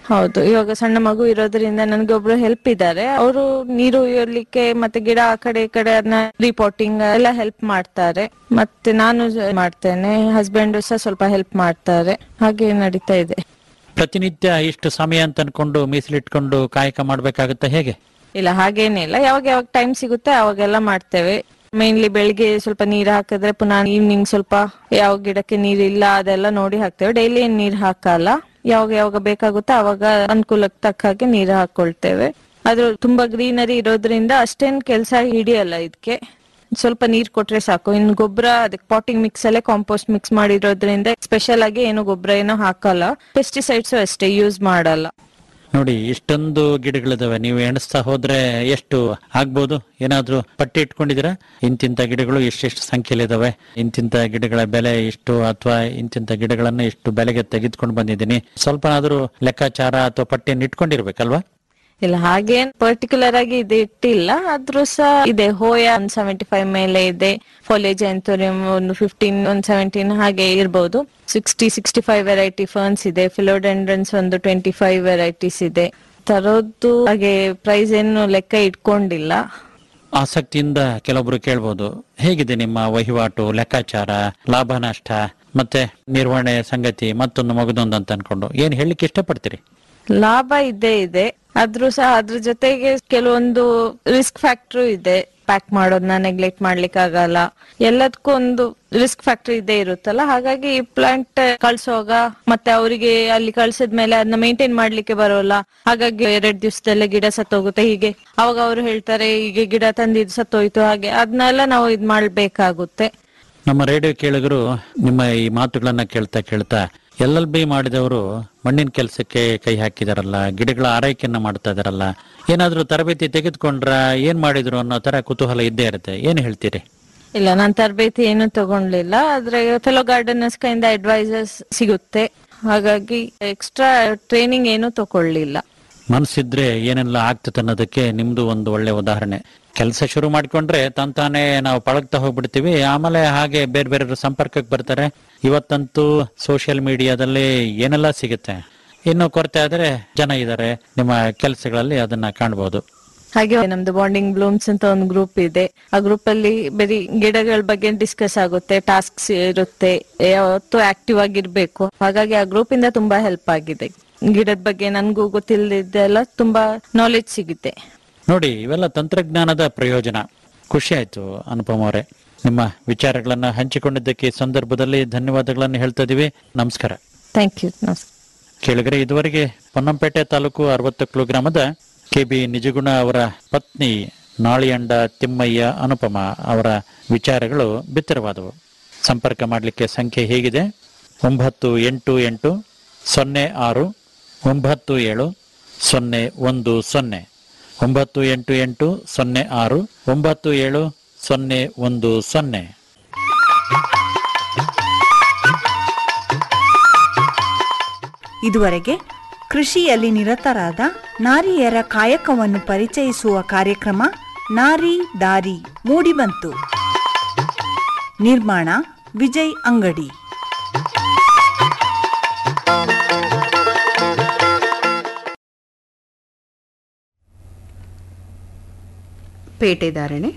ಹೌದು ಇವಾಗ ಸಣ್ಣ ಮಗು ಇರೋದ್ರಿಂದ ನನಗೆ ಒಬ್ರು ಹೆಲ್ಪ್ ಇದ್ದಾರೆ ಅವರು ನೀರು ಉಯ್ಯಲಿಕ್ಕೆ ಮತ್ತೆ ಗಿಡ ಆ ಕಡೆ ಈ ಕಡೆ ಅದನ್ನ ರಿಪೋರ್ಟಿಂಗ್ ಎಲ್ಲ ಹೆಲ್ಪ್ ಮಾಡ್ತಾರೆ ಮತ್ತೆ ನಾನು ಜ- ಮಾಡ್ತೇನೆ ಹಸ್ಬೆಂಡ್ ಸಹ ಸ್ವಲ್ಪ ಹೆಲ್ಪ್ ಮಾಡ್ತಾರೆ ಹಾಗೆ ನಡೀತಾ ಇದೆ ಪ್ರತಿನಿತ್ಯ ಇಷ್ಟು ಸಮಯ ಅಂತ ಅನ್ಕೊಂಡು ಮೀಸಲಿಟ್ಕೊಂಡು ಕಾಯಕ ಮಾಡ್ಬೇಕಾಗತ್ತೆ ಹೇಗೆ ಇಲ್ಲ ಹಾಗೇನಿಲ್ಲ ಯಾವಾಗ ಯಾವಾಗ ಟೈಮ್ ಸಿಗುತ್ತೆ ಅವಾಗೆಲ್ಲ ಮಾಡ್ತೇವೆ ಮೇನ್ಲಿ ಬೆಳಿಗ್ಗೆ ಸ್ವಲ್ಪ ನೀರ್ ಹಾಕಿದ್ರೆ ಪುನಃ ಈವ್ನಿಂಗ್ ಸ್ವಲ್ಪ ಯಾವ ಗಿಡಕ್ಕೆ ನೀರ್ ಇಲ್ಲ ಅದೆಲ್ಲ ನೋಡಿ ಹಾಕ್ತೇವೆ ಡೈಲಿ ಏನ್ ನೀರ್ ಹಾಕಲ್ಲ ಯಾವಾಗ ಯಾವಾಗ ಬೇಕಾಗುತ್ತೋ ಅವಾಗ ಅನುಕೂಲಕ್ಕೆ ತಕ್ಕ ಹಾಗೆ ನೀರ್ ಹಾಕೊಳ್ತೇವೆ ಅದು ತುಂಬಾ ಗ್ರೀನರಿ ಇರೋದ್ರಿಂದ ಅಷ್ಟೇನ್ ಕೆಲಸ ಹಿಡಿಯಲ್ಲ ಇದಕ್ಕೆ ಸ್ವಲ್ಪ ನೀರ್ ಕೊಟ್ರೆ ಸಾಕು ಇನ್ನು ಗೊಬ್ಬರ ಅದಕ್ಕೆ ಪಾಟಿಂಗ್ ಮಿಕ್ಸ್ ಅಲ್ಲೇ ಕಾಂಪೋಸ್ಟ್ ಮಿಕ್ಸ್ ಮಾಡಿರೋದ್ರಿಂದ ಸ್ಪೆಷಲ್ ಆಗಿ ಏನು ಗೊಬ್ಬರ ಏನೋ ಹಾಕಲ್ಲ ಪೆಸ್ಟಿಸೈಡ್ಸ್ ಅಷ್ಟೇ ಯೂಸ್ ಮಾಡಲ್ಲ ನೋಡಿ ಇಷ್ಟೊಂದು ಗಿಡಗಳಿದಾವೆ ನೀವು ಎಣಿಸ್ತಾ ಹೋದ್ರೆ ಎಷ್ಟು ಆಗ್ಬೋದು ಏನಾದ್ರೂ ಪಟ್ಟಿ ಇಟ್ಕೊಂಡಿದ್ದೀರಾ ಇಂತಿಂತ ಗಿಡಗಳು ಎಷ್ಟೆಷ್ಟು ಸಂಖ್ಯೆಯಲ್ಲಿ ಇದಾವೆ ಇಂತಿಂತ ಗಿಡಗಳ ಬೆಲೆ ಇಷ್ಟು ಅಥವಾ ಇಂತಿಂತ ಗಿಡಗಳನ್ನ ಇಷ್ಟು ಬೆಲೆಗೆ ತೆಗೆದುಕೊಂಡು ಬಂದಿದ್ದೀನಿ ಸ್ವಲ್ಪನಾದ್ರೂ ಲೆಕ್ಕಾಚಾರ ಅಥವಾ ಪಟ್ಟಿಯನ್ನು ಇಟ್ಕೊಂಡಿರ್ಬೇಕಲ್ವಾ ಇಲ್ಲ ಹಾಗೇನ್ ಪರ್ಟಿಕ್ಯುಲರ್ ಆಗಿ ಇದು ಇಟ್ಟಿಲ್ಲ ಆದ್ರೂ ಸಹ ಇದೆ ಹೋಯ ಒಂದ್ ಸೆವೆಂಟಿ ಫೈವ್ ಮೇಲೆ ಇದೆ ಫಾಲೇಜ್ ಎಂಥೋರಿಯಂ ಒಂದು ಫಿಫ್ಟೀನ್ ಒಂದ್ ಸೆವೆಂಟೀನ್ ಹಾಗೆ ಇರ್ಬೋದು sixty sixty five variety ferns ಇದೆ ಫಿಲೋಡೆಂಡ್ರನ್ಸ್ ಒಂದು ಟ್ವೆಂಟಿ ಫೈವ್ ವೆರೈಟೀಸ್ ಇದೆ ತರೋದು ಹಾಗೆ ಪ್ರೈಸ್ ಏನು ಲೆಕ್ಕ ಇಟ್ಕೊಂಡಿಲ್ಲ ಆಸಕ್ತಿಯಿಂದ ಕೆಲವೊಬ್ರು ಕೇಳ್ಬೋದು ಹೇಗಿದೆ ನಿಮ್ಮ ವಹಿವಾಟು ಲೆಕ್ಕಾಚಾರ ಲಾಭ ನಷ್ಟ ಮತ್ತೆ ನಿರ್ವಹಣೆ ಸಂಗತಿ ಮತ್ತೊಂದು ಮಗದೊಂದು ಅಂತ ಅನ್ಕೊಂಡು ಏನ್ ಹೇಳಲಿಕ್ಕೆ ಇಷ್ಟಪಡ್ತೀರಿ ಲಾಭ ಇದ್ದೇ ಇದೆ ಆದ್ರೂ ಸಹ ಅದ್ರ ಜೊತೆಗೆ ಕೆಲವೊಂದು ರಿಸ್ಕ್ ಫ್ಯಾಕ್ಟರ್ ಇದೆ ಪ್ಯಾಕ್ ಮಾಡೋದನ್ನ ನೆಗ್ಲೆಕ್ಟ್ ಮಾಡ್ಲಿಕ್ಕೆ ಆಗಲ್ಲ ಎಲ್ಲದಕ್ಕೂ ಒಂದು ರಿಸ್ಕ್ ಫ್ಯಾಕ್ಟರ್ ಇದ್ದೇ ಇರುತ್ತಲ್ಲ ಹಾಗಾಗಿ ಪ್ಲಾಂಟ್ ಕಳ್ಸೋವಾಗ ಮತ್ತೆ ಅವರಿಗೆ ಅಲ್ಲಿ ಕಳ್ಸಿದ್ಮೇಲೆ ಅದನ್ನ ಮೇಂಟೈನ್ ಮಾಡ್ಲಿಕ್ಕೆ ಬರೋಲ್ಲ ಹಾಗಾಗಿ ಎರಡ್ ದಿವಸದಲ್ಲೇ ಗಿಡ ಸತ್ತೋಗುತ್ತೆ ಹೀಗೆ ಅವಾಗ ಅವ್ರು ಹೇಳ್ತಾರೆ ಹೀಗೆ ಗಿಡ ತಂದಿದ್ದು ಸತ್ತೋಯ್ತು ಹಾಗೆ ಅದನ್ನೆಲ್ಲ ನಾವು ಇದ್ ಮಾಡ್ಬೇಕಾಗುತ್ತೆ ನಮ್ಮ ರೇಡಿಯೋ ಕೇಳಿಗರು ನಿಮ್ಮ ಈ ಮಾತುಗಳನ್ನ ಕೇಳ್ತಾ ಕೇಳ್ತಾ ಎಲ್ ಎಲ್ ಬಿ ಮಾಡಿದವರು ಮಣ್ಣಿನ ಕೆಲಸಕ್ಕೆ ಕೈ ಹಾಕಿದಾರಲ್ಲ ಗಿಡಗಳ ಆರೈಕೆಯನ್ನ ಮಾಡ್ತಾ ಇದಾರಲ್ಲ ಏನಾದ್ರೂ ತರಬೇತಿ ತೆಗೆದುಕೊಂಡ್ರ ಏನ್ ಮಾಡಿದ್ರು ಅನ್ನೋ ತರ ಕುತೂಹಲ ಇದ್ದೇ ಇರುತ್ತೆ ಏನ್ ಹೇಳ್ತೀರಿ ಇಲ್ಲ ನಾನ್ ತರಬೇತಿ ಏನು ತಗೊಂಡ್ಲಿಲ್ಲ ಆದ್ರೆ ಫೆಲೋ ಗಾರ್ಡನರ್ಸ್ ಕೈಯಿಂದ ಅಡ್ವೈಸರ್ಸ್ ಸಿಗುತ್ತೆ ಹಾಗಾಗಿ ಎಕ್ಸ್ಟ್ರಾ ಟ್ರೈನಿಂಗ್ ಏನು ತಗೊಳ್ಳಿಲ್ಲ ಮನಸ್ಸಿದ್ರೆ ಏನೆಲ್ಲ ಆಗ್ತದೆ ಅನ್ನೋದಕ್ಕೆ ನಿಮ್ದು ಒಂದು ಒಳ್ಳೆ ಉದಾಹರಣೆ ಕೆಲಸ ಶುರು ಮಾಡ್ಕೊಂಡ್ರೆ ತಂತಾನೆ ನಾವು ಪಳಗ್ತಾ ಹೋಗ್ಬಿಡ್ತೀವಿ ಆಮೇಲೆ ಹಾಗೆ ಬೇರೆ ಬೇರೆ ಸಂಪರ್ಕಕ್ಕೆ ಬರ್ತಾರೆ ಇವತ್ತಂತೂ ಸೋಷಿಯಲ್ ಮೀಡಿಯಾದಲ್ಲಿ ಏನೆಲ್ಲ ಸಿಗುತ್ತೆ ಇನ್ನು ಕೊರತೆ ಆದ್ರೆ ಜನ ಇದ್ದಾರೆ ನಿಮ್ಮ ಕೆಲಸಗಳಲ್ಲಿ ಅದನ್ನ ಕಾಣ್ಬೋದು ಹಾಗೆ ನಮ್ದು ಬಾಂಡಿಂಗ್ ಬ್ಲೂಮ್ಸ್ ಅಂತ ಒಂದು ಗ್ರೂಪ್ ಇದೆ ಆ ಗ್ರೂಪ್ ಅಲ್ಲಿ ಬರೀ ಗಿಡಗಳ ಬಗ್ಗೆ ಡಿಸ್ಕಸ್ ಆಗುತ್ತೆ ಟಾಸ್ಕ್ಸ್ ಇರುತ್ತೆ ಯಾವತ್ತು ಆಕ್ಟಿವ್ ಆಗಿರ್ಬೇಕು ಹಾಗಾಗಿ ಆ ಗ್ರೂಪ್ ಇಂದ ತುಂಬಾ ಹೆಲ್ಪ್ ಆಗಿದೆ ಗಿಡದ ಬಗ್ಗೆ ನನ್ಗೂ ಗೊತ್ತಿಲ್ಲದೆಲ್ಲ ತುಂಬಾ ನಾಲೆಜ್ ಸಿಗುತ್ತೆ ನೋಡಿ ಇವೆಲ್ಲ ತಂತ್ರಜ್ಞಾನದ ಪ್ರಯೋಜನ ಖುಷಿ ಆಯ್ತು ಅನುಪಮ ಅವರೇ ನಿಮ್ಮ ವಿಚಾರಗಳನ್ನ ಹಂಚಿಕೊಂಡಿದ್ದಕ್ಕೆ ಈ ಸಂದರ್ಭದಲ್ಲಿ ಧನ್ಯವಾದಗಳನ್ನು ಹೇಳ್ತಾ ಇದೀವಿ ನಮಸ್ಕಾರ ಥ್ಯಾಂಕ್ ಯು ನಮಸ್ಕಾರ ಕೇಳಿದರೆ ಇದುವರೆಗೆ ಪೊನ್ನಂಪೇಟೆ ತಾಲೂಕು ಅರವತ್ತಕ್ಲು ಗ್ರಾಮದ ಕೆ ಬಿ ನಿಜಗುಣ ಅವರ ಪತ್ನಿ ನಾಳಿಯಂಡ ತಿಮ್ಮಯ್ಯ ಅನುಪಮ ಅವರ ವಿಚಾರಗಳು ಬಿತ್ತರವಾದವು ಸಂಪರ್ಕ ಮಾಡಲಿಕ್ಕೆ ಸಂಖ್ಯೆ ಹೇಗಿದೆ ಒಂಬತ್ತು ಎಂಟು ಎಂಟು ಸೊನ್ನೆ ಆರು ಒಂಬತ್ತು ಏಳು ಸೊನ್ನೆ ಒಂದು ಸೊನ್ನೆ ಒಂಬತ್ತು ಎಂಟು ಎಂಟು ಸೊನ್ನೆ ಆರು ಒಂಬತ್ತು ಏಳು ಸೊನ್ನೆ ಒಂದು ಸೊನ್ನೆ ಇದುವರೆಗೆ ಕೃಷಿಯಲ್ಲಿ ನಿರತರಾದ ನಾರಿಯರ ಕಾಯಕವನ್ನು ಪರಿಚಯಿಸುವ ಕಾರ್ಯಕ್ರಮ ನಾರಿ ದಾರಿ ಮೂಡಿಬಂತು ನಿರ್ಮಾಣ ವಿಜಯ್ ಅಂಗಡಿ ಪೇಟೆ ಧಾರಣೆ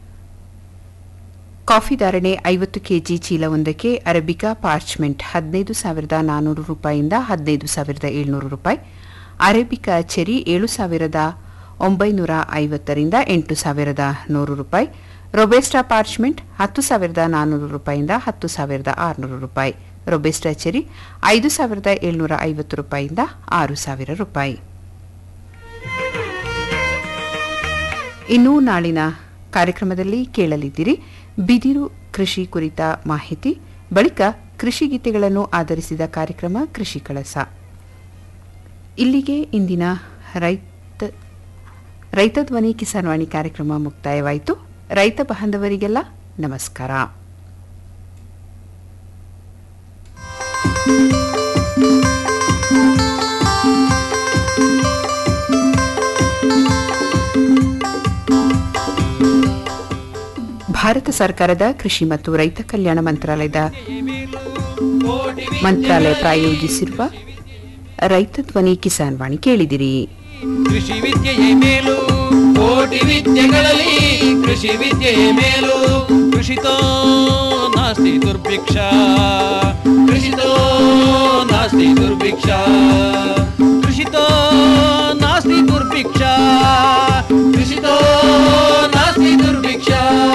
ಕಾಫಿ ಧಾರಣೆ ಐವತ್ತು ಕೆಜಿ ಚೀಲವೊಂದಕ್ಕೆ ಅರಬಿಕಾ ಪಾರ್ಚ್ಮೆಂಟ್ ಹದಿನೈದು ಸಾವಿರದ ನಾನ್ನೂರು ರೂಪಾಯಿಯಿಂದ ಹದಿನೈದು ಸಾವಿರದ ಏಳ್ನೂರು ರೂಪಾಯಿ ಅರೇಬಿಕಾ ಚೆರಿ ಏಳು ಸಾವಿರದ ಒಂಬೈನೂರ ಐವತ್ತರಿಂದ ಎಂಟು ಸಾವಿರದ ನೂರು ರೂಪಾಯಿ ರೊಬೆಸ್ಟಾ ಪಾರ್ಚ್ಮೆಂಟ್ ಹತ್ತು ಸಾವಿರದ ನಾನ್ನೂರು ರೂಪಾಯಿಯಿಂದ ಹತ್ತು ಸಾವಿರದ ಆರುನೂರು ರೂಪಾಯಿ ರೊಬೆಸ್ಟಾ ಚೆರಿ ಐದು ಸಾವಿರದ ಏಳ್ನೂರ ಐವತ್ತು ರೂಪಾಯಿಯಿಂದ ಆರು ಸಾವಿರ ರೂಪಾಯಿ ಇನ್ನು ನಾಳಿನ ಕಾರ್ಯಕ್ರಮದಲ್ಲಿ ಕೇಳಲಿದ್ದೀರಿ ಬಿದಿರು ಕೃಷಿ ಕುರಿತ ಮಾಹಿತಿ ಬಳಿಕ ಕೃಷಿ ಗೀತೆಗಳನ್ನು ಆಧರಿಸಿದ ಕಾರ್ಯಕ್ರಮ ಕೃಷಿ ಕಳಸ ಇಲ್ಲಿಗೆ ಇಂದಿನ ರೈತ ರೈತ ಧ್ವನಿ ಕಿಸಾನ್ವಾಣಿ ಕಾರ್ಯಕ್ರಮ ಮುಕ್ತಾಯವಾಯಿತು ರೈತ ಬಾಂಧವರಿಗೆಲ್ಲ ನಮಸ್ಕಾರ ಭಾರತ ಸರ್ಕಾರದ ಕೃಷಿ ಮತ್ತು ರೈತ ಕಲ್ಯಾಣ ಮಂತ್ರಾಲಯದ ಮಂತ್ರಾಲಯ ಪ್ರಾಯೋಜಿಸಿರುವ ರೈತ ಧ್ವನಿ ಕಿಸಾನ್ ವಾಣಿ ಕೇಳಿದಿರಿ ಕೃಷಿ ವಿದ್ಯೆಯೇ ಮೇಲು ಕೋಟಿ ವಿದ್ಯೆಗಳಲ್ಲಿ ಕೃಷಿ ವಿದ್ಯೆಯೇ ಮೇಲು ಕೃಷಿತೋ ನಾಸ್ತಿ ದುರ್ಭಿಕ್ಷ ಕೃಷಿತೋ ನಾಸ್ತಿ ದುರ್ಭಿಕ್ಷ ಕೃಷಿತೋ ನಾಸ್ತಿ ದುರ್ಭಿಕ್ಷ ಕೃಷಿತೋ ನಾಸ್ತಿ ದುರ್ಭಿಕ್ಷ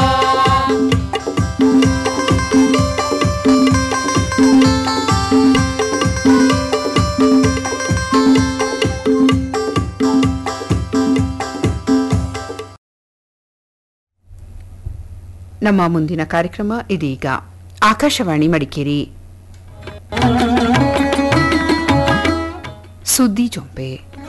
ನಮ್ಮ ಮುಂದಿನ ಕಾರ್ಯಕ್ರಮ ಇದೀಗ ಆಕಾಶವಾಣಿ ಮಡಿಕೇರಿ ಸುದ್ದಿ ಜೊಂಪೆ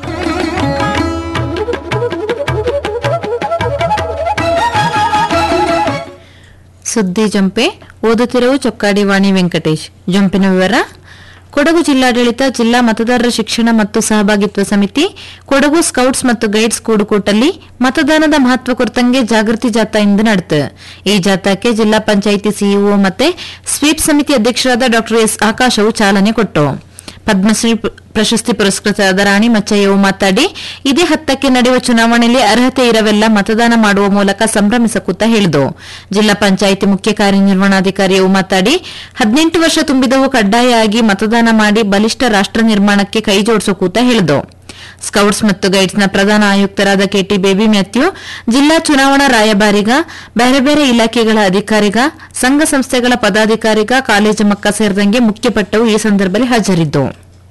ಸುದ್ದಿ ಜಂಪೆ ಓದುತ್ತಿರುವ ಚೊಕ್ಕಾಡಿ ವಾಣಿ ವೆಂಕಟೇಶ್ ಜಂಪಿನ ವಿವರ ಕೊಡಗು ಜಿಲ್ಲಾಡಳಿತ ಜಿಲ್ಲಾ ಮತದಾರರ ಶಿಕ್ಷಣ ಮತ್ತು ಸಹಭಾಗಿತ್ವ ಸಮಿತಿ ಕೊಡಗು ಸ್ಕೌಟ್ಸ್ ಮತ್ತು ಗೈಡ್ಸ್ ಕೂಡುಕೂಟಲ್ಲಿ ಮತದಾನದ ಮಹತ್ವ ಕುರಿತಂಗೆ ಜಾಗೃತಿ ಜಾಥಾ ಇಂದು ನಡೆತು ಈ ಜಾಥಾಕ್ಕೆ ಜಿಲ್ಲಾ ಪಂಚಾಯಿತಿ ಸಿಇಒ ಮತ್ತೆ ಸ್ವೀಪ್ ಸಮಿತಿ ಅಧ್ಯಕ್ಷರಾದ ಡಾ ಎಸ್ ಆಕಾಶವು ಚಾಲನೆ ಕೊಟ್ಟು ಪದ್ಮಶ್ರೀ ಪ- ಪ್ರಶಸ್ತಿ ಪುರಸ್ಕೃತರಾದ ರಾಣಿ ಮಚ್ಚಯ್ಯವು ಮಾತಾಡಿ ಇದೇ ಹತ್ತಕ್ಕೆ ನಡೆಯುವ ಚುನಾವಣೆಯಲ್ಲಿ ಅರ್ಹತೆ ಇರವೆಲ್ಲ ಮತದಾನ ಮಾಡುವ ಮೂಲಕ ಸಂಭ್ರಮಿಸಕೂತ ಹೇಳಿದರು ಜಿಲ್ಲಾ ಪಂಚಾಯಿತಿ ಮುಖ್ಯ ಕಾರ್ಯನಿರ್ವಹಣಾಧಿಕಾರಿಯು ಮಾತಾಡಿ ಹದಿನೆಂಟು ವರ್ಷ ತುಂಬಿದವು ಕಡ್ಡಾಯ ಆಗಿ ಮತದಾನ ಮಾಡಿ ಬಲಿಷ್ಠ ರಾಷ್ಟ್ರ ನಿರ್ಮಾಣಕ್ಕೆ ಕೈ ಜೋಡಿಸಕೂತ ಹೇಳಿದರು ಸ್ಕೌಟ್ಸ್ ಮತ್ತು ಗೈಡ್ಸ್ನ ಪ್ರಧಾನ ಆಯುಕ್ತರಾದ ಕೆಟಿ ಬೇಬಿ ಮ್ಯಾಥ್ಯೂ ಜಿಲ್ಲಾ ಚುನಾವಣಾ ರಾಯಭಾರಿಗ ಬೇರೆ ಬೇರೆ ಇಲಾಖೆಗಳ ಅಧಿಕಾರಿಗ ಸಂಘ ಸಂಸ್ಥೆಗಳ ಪದಾಧಿಕಾರಿಗ ಕಾಲೇಜು ಮಕ್ಕ ಸೇರಿದಂಗೆ ಮುಖ್ಯಪಟ್ಟವು ಈ ಸಂದರ್ಭದಲ್ಲಿ ಹಾಜರಿದ್ದು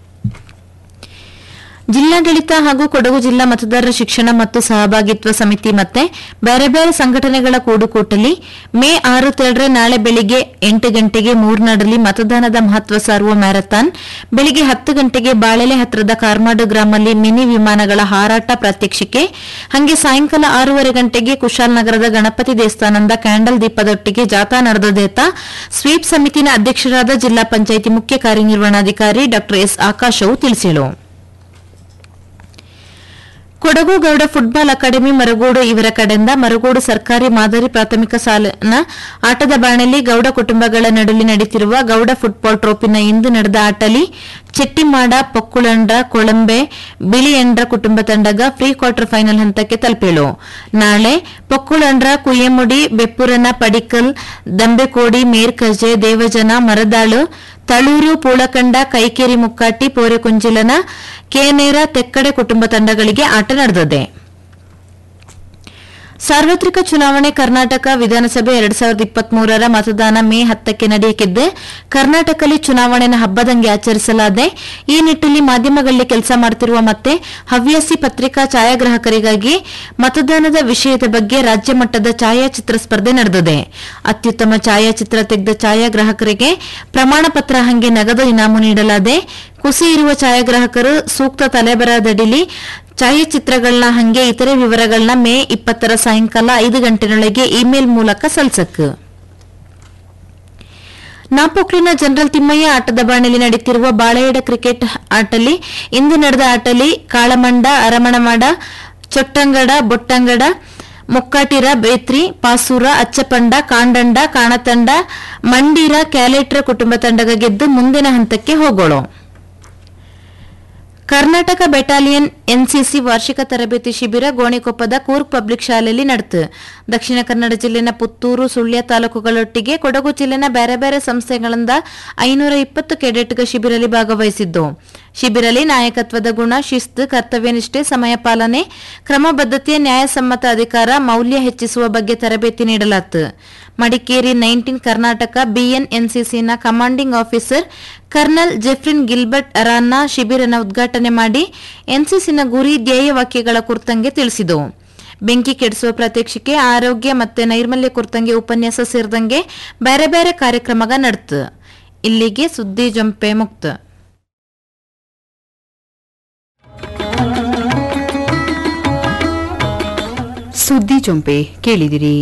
ಜಿಲ್ಲಾಡಳಿತ ಹಾಗೂ ಕೊಡಗು ಜಿಲ್ಲಾ ಮತದಾರರ ಶಿಕ್ಷಣ ಮತ್ತು ಸಹಭಾಗಿತ್ವ ಸಮಿತಿ ಮತ್ತೆ ಬೇರೆ ಬೇರೆ ಸಂಘಟನೆಗಳ ಕೂಡುಕೂಟಲಿ ಮೇ ಆರು ತೇಳ್ರೆ ನಾಳೆ ಬೆಳಿಗ್ಗೆ ಎಂಟು ಗಂಟೆಗೆ ಮೂರ್ನಾಡಲ್ಲಿ ಮತದಾನದ ಮಹತ್ವ ಸಾರುವ ಮ್ಯಾರಥಾನ್ ಬೆಳಿಗ್ಗೆ ಹತ್ತು ಗಂಟೆಗೆ ಬಾಳೆಲೆ ಹತ್ರದ ಕಾರ್ಮಾಡು ಗ್ರಾಮಲ್ಲಿ ಮಿನಿ ವಿಮಾನಗಳ ಹಾರಾಟ ಪ್ರಾತ್ಯಕ್ಷಿಕೆ ಹಂಗೆ ಸಾಯಂಕಾಲ ಆರೂವರೆ ಗಂಟೆಗೆ ಕುಶಾಲನಗರದ ಗಣಪತಿ ದೇವಸ್ಥಾನದ ಕ್ಯಾಂಡಲ್ ದೀಪದೊಟ್ಟಿಗೆ ಜಾಥಾ ನಡೆದದೇತ ಸ್ವೀಪ್ ಸಮಿತಿನ ಅಧ್ಯಕ್ಷರಾದ ಜಿಲ್ಲಾ ಪಂಚಾಯಿತಿ ಮುಖ್ಯ ಕಾರ್ಯನಿರ್ವಹಣಾಧಿಕಾರಿ ಡಾ ಎಸ್ ಆಕಾಶವು ತಿಳಿಸಿದರು ಕೊಡಗು ಗೌಡ ಫುಟ್ಬಾಲ್ ಅಕಾಡೆಮಿ ಮರಗೋಡು ಇವರ ಕಡೆಯಿಂದ ಮರಗೋಡು ಸರ್ಕಾರಿ ಮಾದರಿ ಪ್ರಾಥಮಿಕ ಶಾಲೆನ ಆಟದ ಬಾಣಲಿ ಗೌಡ ಕುಟುಂಬಗಳ ನಡುವೆ ನಡೆಯುತ್ತಿರುವ ಗೌಡ ಫುಟ್ಬಾಲ್ ಟ್ರೋಫಿನ ಇಂದು ನಡೆದ ಆಟಲಿ ಚೆಟ್ಟಿಮಾಡ ಪೊಕ್ಕುಳಂಡ ಕೊಳಂಬೆ ಬಿಳಿಯಂಡ್ರ ಕುಟುಂಬ ತಂಡಗ ಪ್ರೀ ಕ್ವಾರ್ಟರ್ ಫೈನಲ್ ಹಂತಕ್ಕೆ ತಲುಪಿಳು ನಾಳೆ ಪೊಕ್ಕುಳಂಡ್ರ ಕುಯ್ಯಮುಡಿ ಬೆಪ್ಪುರನ ಪಡಿಕಲ್ ದಂಬೆಕೋಡಿ ಮೇರ್ಕಜೆ ದೇವಜನ ಮರದಾಳು ತಳೂರು ಪೂಳಕಂಡ ಕೈಕೇರಿ ಮುಕ್ಕಾಟಿ ಪೋರೆಕುಂಜಿಲನ ಕೇನೇರ ತೆಕ್ಕಡೆ ಕುಟುಂಬ ತಂಡಗಳಿಗೆ ಆಟ ನಡೆದಿದೆ ಸಾರ್ವತ್ರಿಕ ಚುನಾವಣೆ ಕರ್ನಾಟಕ ವಿಧಾನಸಭೆ ಎರಡ್ ಸಾವಿರದ ಇಪ್ಪತ್ಮೂರರ ಮತದಾನ ಮೇ ಹತ್ತಕ್ಕೆ ನಡೆಯಲಿದ್ದು ಕರ್ನಾಟಕದಲ್ಲಿ ಚುನಾವಣೆನ ಹಬ್ಬದಂಗೆ ಆಚರಿಸಲಾದೆ ಈ ನಿಟ್ಟಿನಲ್ಲಿ ಮಾಧ್ಯಮಗಳಲ್ಲಿ ಕೆಲಸ ಮಾಡುತ್ತಿರುವ ಮತ್ತೆ ಹವ್ಯಾಸಿ ಪತ್ರಿಕಾ ಛಾಯಾಗ್ರಾಹಕರಿಗಾಗಿ ಮತದಾನದ ವಿಷಯದ ಬಗ್ಗೆ ರಾಜ್ಯ ಮಟ್ಟದ ಛಾಯಾಚಿತ್ರ ಸ್ಪರ್ಧೆ ನಡೆದಿದೆ ಅತ್ಯುತ್ತಮ ಛಾಯಾಚಿತ್ರ ತೆಗೆದ ಛಾಯಾಗ್ರಾಹಕರಿಗೆ ಪ್ರಮಾಣ ಪತ್ರ ಹಂಗೆ ನಗದು ಇನಾಮು ನೀಡಲಾದೆ ಕುಸಿ ಇರುವ ಛಾಯಾಗ್ರಾಹಕರು ಸೂಕ್ತ ತಲೆಬರಹದಡಿಲಿ ಛಾಯಾಚಿತ್ರಗಳನ್ನ ಹಂಗೆ ಇತರೆ ವಿವರಗಳನ್ನ ಮೇ ಇಪ್ಪತ್ತರ ಸಾಯಂಕಾಲ ಐದು ಗಂಟೆನೊಳಗೆ ಇಮೇಲ್ ಮೂಲಕ ಸಲ್ಲಿಸಕ್ಕೆ ನಾಪೋಕ್ಲಿನ ಜನರಲ್ ತಿಮ್ಮಯ್ಯ ಆಟದ ಬಾಣಲಿ ನಡೆಯುತ್ತಿರುವ ಬಾಳೆಯಡ ಕ್ರಿಕೆಟ್ ಆಟಲಿ ಇಂದು ನಡೆದ ಆಟಲಿ ಕಾಳಮಂಡ ಅರಮಣಮಾಡ ಚೊಟ್ಟಂಗಡ ಬೊಟ್ಟಂಗಡ ಮೊಕ್ಕಾಟಿರ ಬೇತ್ರಿ ಪಾಸೂರ ಅಚ್ಚಪಂಡ ಕಾಂಡಂಡ ಕಾಣತಂಡ ಮಂಡೀರ ಕ್ಯಾಲೆಟ್ರ ಕುಟುಂಬ ತಂಡಗ ಗೆದ್ದು ಮುಂದಿನ ಹಂತಕ್ಕೆ ಹೋಗೋಳು ಕರ್ನಾಟಕ ಬೆಟಾಲಿಯನ್ ಎನ್ಸಿಸಿ ವಾರ್ಷಿಕ ತರಬೇತಿ ಶಿಬಿರ ಗೋಣಿಕೊಪ್ಪದ ಕೂರ್ಗ್ ಪಬ್ಲಿಕ್ ಶಾಲೆಯಲ್ಲಿ ನಡೆತು ದಕ್ಷಿಣ ಕನ್ನಡ ಜಿಲ್ಲೆನ ಪುತ್ತೂರು ಸುಳ್ಯ ತಾಲೂಕುಗಳೊಟ್ಟಿಗೆ ಕೊಡಗು ಜಿಲ್ಲೆನ ಬೇರೆ ಬೇರೆ ಸಂಸ್ಥೆಗಳಿಂದ ಐನೂರ ಇಪ್ಪತ್ತು ಕೆಡೆಟ್ಗ ಶಿಬಿರಲ್ಲಿ ಭಾಗವಹಿಸಿದ್ದು ಶಿಬಿರಲ್ಲಿ ನಾಯಕತ್ವದ ಗುಣ ಶಿಸ್ತು ಕರ್ತವ್ಯನಿಷ್ಠೆ ಸಮಯ ಪಾಲನೆ ಕ್ರಮಬದ್ಧತೆ ನ್ಯಾಯಸಮ್ಮತ ಅಧಿಕಾರ ಮೌಲ್ಯ ಹೆಚ್ಚಿಸುವ ಬಗ್ಗೆ ತರಬೇತಿ ನೀಡಲಾಯಿತು ಮಡಿಕೇರಿ ನೈನ್ಟೀನ್ ಕರ್ನಾಟಕ ಬಿಎನ್ಎನ್ಸಿಸಿನ commanding officer colonel Jeffrin Gilbert ಅರಾನ್ನ ಶಿಬಿರನ ಉದ್ಘಾಟನೆ ಮಾಡಿ ಎನ್ಸಿಸಿನ ಗುರಿ ಧ್ಯೇಯ ವಾಕ್ಯಗಳ ಕುರಿತಂಗೆ ತಿಳಿಸಿದವು ಬೆಂಕಿ ಕೆಡಿಸುವ ಪ್ರಾತ್ಯಕ್ಷಿಕೆ ಆರೋಗ್ಯ ಮತ್ತೆ ನೈರ್ಮಲ್ಯ ಕುರಿತಂಗೆ ಉಪನ್ಯಾಸ ಸೇರಿದಂಗೆ ಬೇರೆ ಬೇರೆ ಕಾರ್ಯಕ್ರಮಗ ನಡೆತು ಇಲ್ಲಿಗೆ ಸುದ್ದಿ ಜಂಪೆ ಮುಕ್ತ ಸುದ್ದಿ ಜೊಂಪೆ ಕೇಳಿದಿರಿ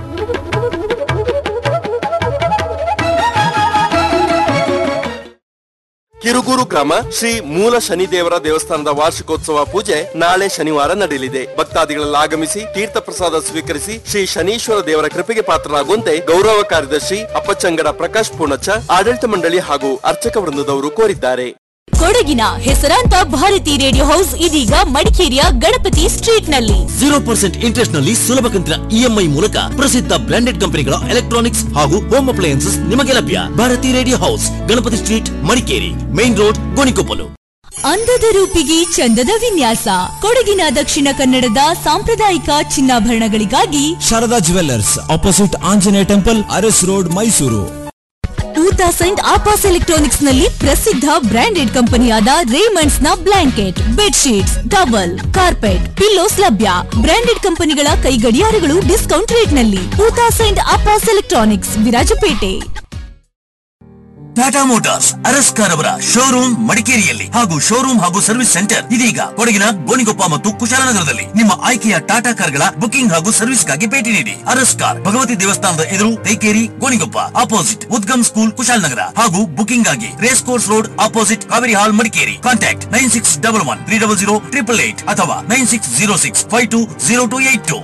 ಕಿರುಗೂರು ಗ್ರಾಮ ಶ್ರೀ ಮೂಲ ಶನಿದೇವರ ದೇವಸ್ಥಾನದ ವಾರ್ಷಿಕೋತ್ಸವ ಪೂಜೆ ನಾಳೆ ಶನಿವಾರ ನಡೆಯಲಿದೆ ಭಕ್ತಾದಿಗಳೆಲ್ಲ ಆಗಮಿಸಿ ತೀರ್ಥ ಪ್ರಸಾದ ಸ್ವೀಕರಿಸಿ ಶ್ರೀ ಶನೀಶ್ವರ ದೇವರ ಕೃಪೆಗೆ ಪಾತ್ರರಾಗುವಂತೆ ಗೌರವ ಕಾರ್ಯದರ್ಶಿ ಅಪ್ಪಚ್ಚಂಗಡ ಪ್ರಕಾಶ್ ಪೂರ್ಣಚ್ಚ ಆಡಳಿತ ಮಂಡಳಿ ಹಾಗೂ ಅರ್ಚಕ ವೃಂದದವರು ಕೋರಿದ್ದಾರೆ ಕೊಡಗಿನ ಹೆಸರಾಂತ ಭಾರತಿ ರೇಡಿಯೋ ಹೌಸ್ ಇದೀಗ ಮಡಿಕೇರಿಯ ಗಣಪತಿ ಸ್ಟ್ರೀಟ್ ನಲ್ಲಿ ಜೀರೋ ಪರ್ಸೆಂಟ್ ಇಂಟ್ರೆಸ್ಟ್ ನಲ್ಲಿ ಸುಲಭ ಕಂತಿನ ಇಎಂಐ ಮೂಲಕ ಪ್ರಸಿದ್ಧ ಬ್ರಾಂಡೆಡ್ ಕಂಪನಿಗಳ ಎಲೆಕ್ಟ್ರಾನಿಕ್ಸ್ ಹಾಗೂ ಹೋಮ್ ಅಪ್ಲಯನ್ಸಸ್ ನಿಮಗೆ ಲಭ್ಯ Bharathi radio house Ganapathi street Madikeri main road Gonikoppal ಅಂದದ ರೂಪಿಗೆ ಚಂದದ ವಿನ್ಯಾಸ ಕೊಡಗಿನ ದಕ್ಷಿಣ ಕನ್ನಡದ ಸಾಂಪ್ರದಾಯಿಕ ಚಿನ್ನಾಭರಣಗಳಿಗಾಗಿ Sharada jewellers opposite Anjaneya temple Aras road Mysuru two thousand Apaas electronics ನಲ್ಲಿ ಪ್ರಸಿದ್ಧ ಬ್ರಾಂಡೆಡ್ ಕಂಪನಿಯಾದ ರೇಮಂಡ್ಸ್ ನ blanket bedsheets towel carpet pillows ಲಭ್ಯ ಬ್ರಾಂಡೆಡ್ ಕಂಪನಿಗಳ ಕೈ ಗಡಿಯಾರಗಳು ಡಿಸ್ಕೌಂಟ್ ರೇಟ್ ನಲ್ಲಿ two thousand Apaas electronics Virajpet Tata Motors Araskar ಅವರ ಶೋರೂಮ್ ಮಡಿಕೇರಿಯಲ್ಲಿ ಹಾಗೂ ಶೋರೂಮ್ ಹಾಗೂ ಸರ್ವಿಸ್ ಸೆಂಟರ್ ಇದೀಗ ಕೊಡಗಿನ ಗೋಣಿಗೊಪ್ಪ ಮತ್ತು ಕುಶಾಲನಗರದಲ್ಲಿ ನಿಮ್ಮ ಆಯ್ಕೆಯ ಟಾಟಾ ಕಾರ್ಗಳ ಬುಕಿಂಗ್ ಹಾಗೂ ಸರ್ವಿಸ್ಗಾಗಿ ಭೇಟಿ ನೀಡಿ ಅರಸ್ಕಾರ್ ಭಗವತಿ ದೇವಸ್ಥಾನದ ಎದುರು ತೈಕೇರಿ ಗೋಣಿಗೊಪ್ಪ ಅಪೋಸಿಟ್ ಉದ್ಗಮ್ ಸ್ಕೂಲ್ ಕುಶಾಲನಗರ ಹಾಗೂ ಬುಕಿಂಗ್ ಆಗಿ race course road opposite Kaveri hall Madikeri contact nine six double one three double zero triple eight ಅಥವಾ nine six zero six five two zero two eight two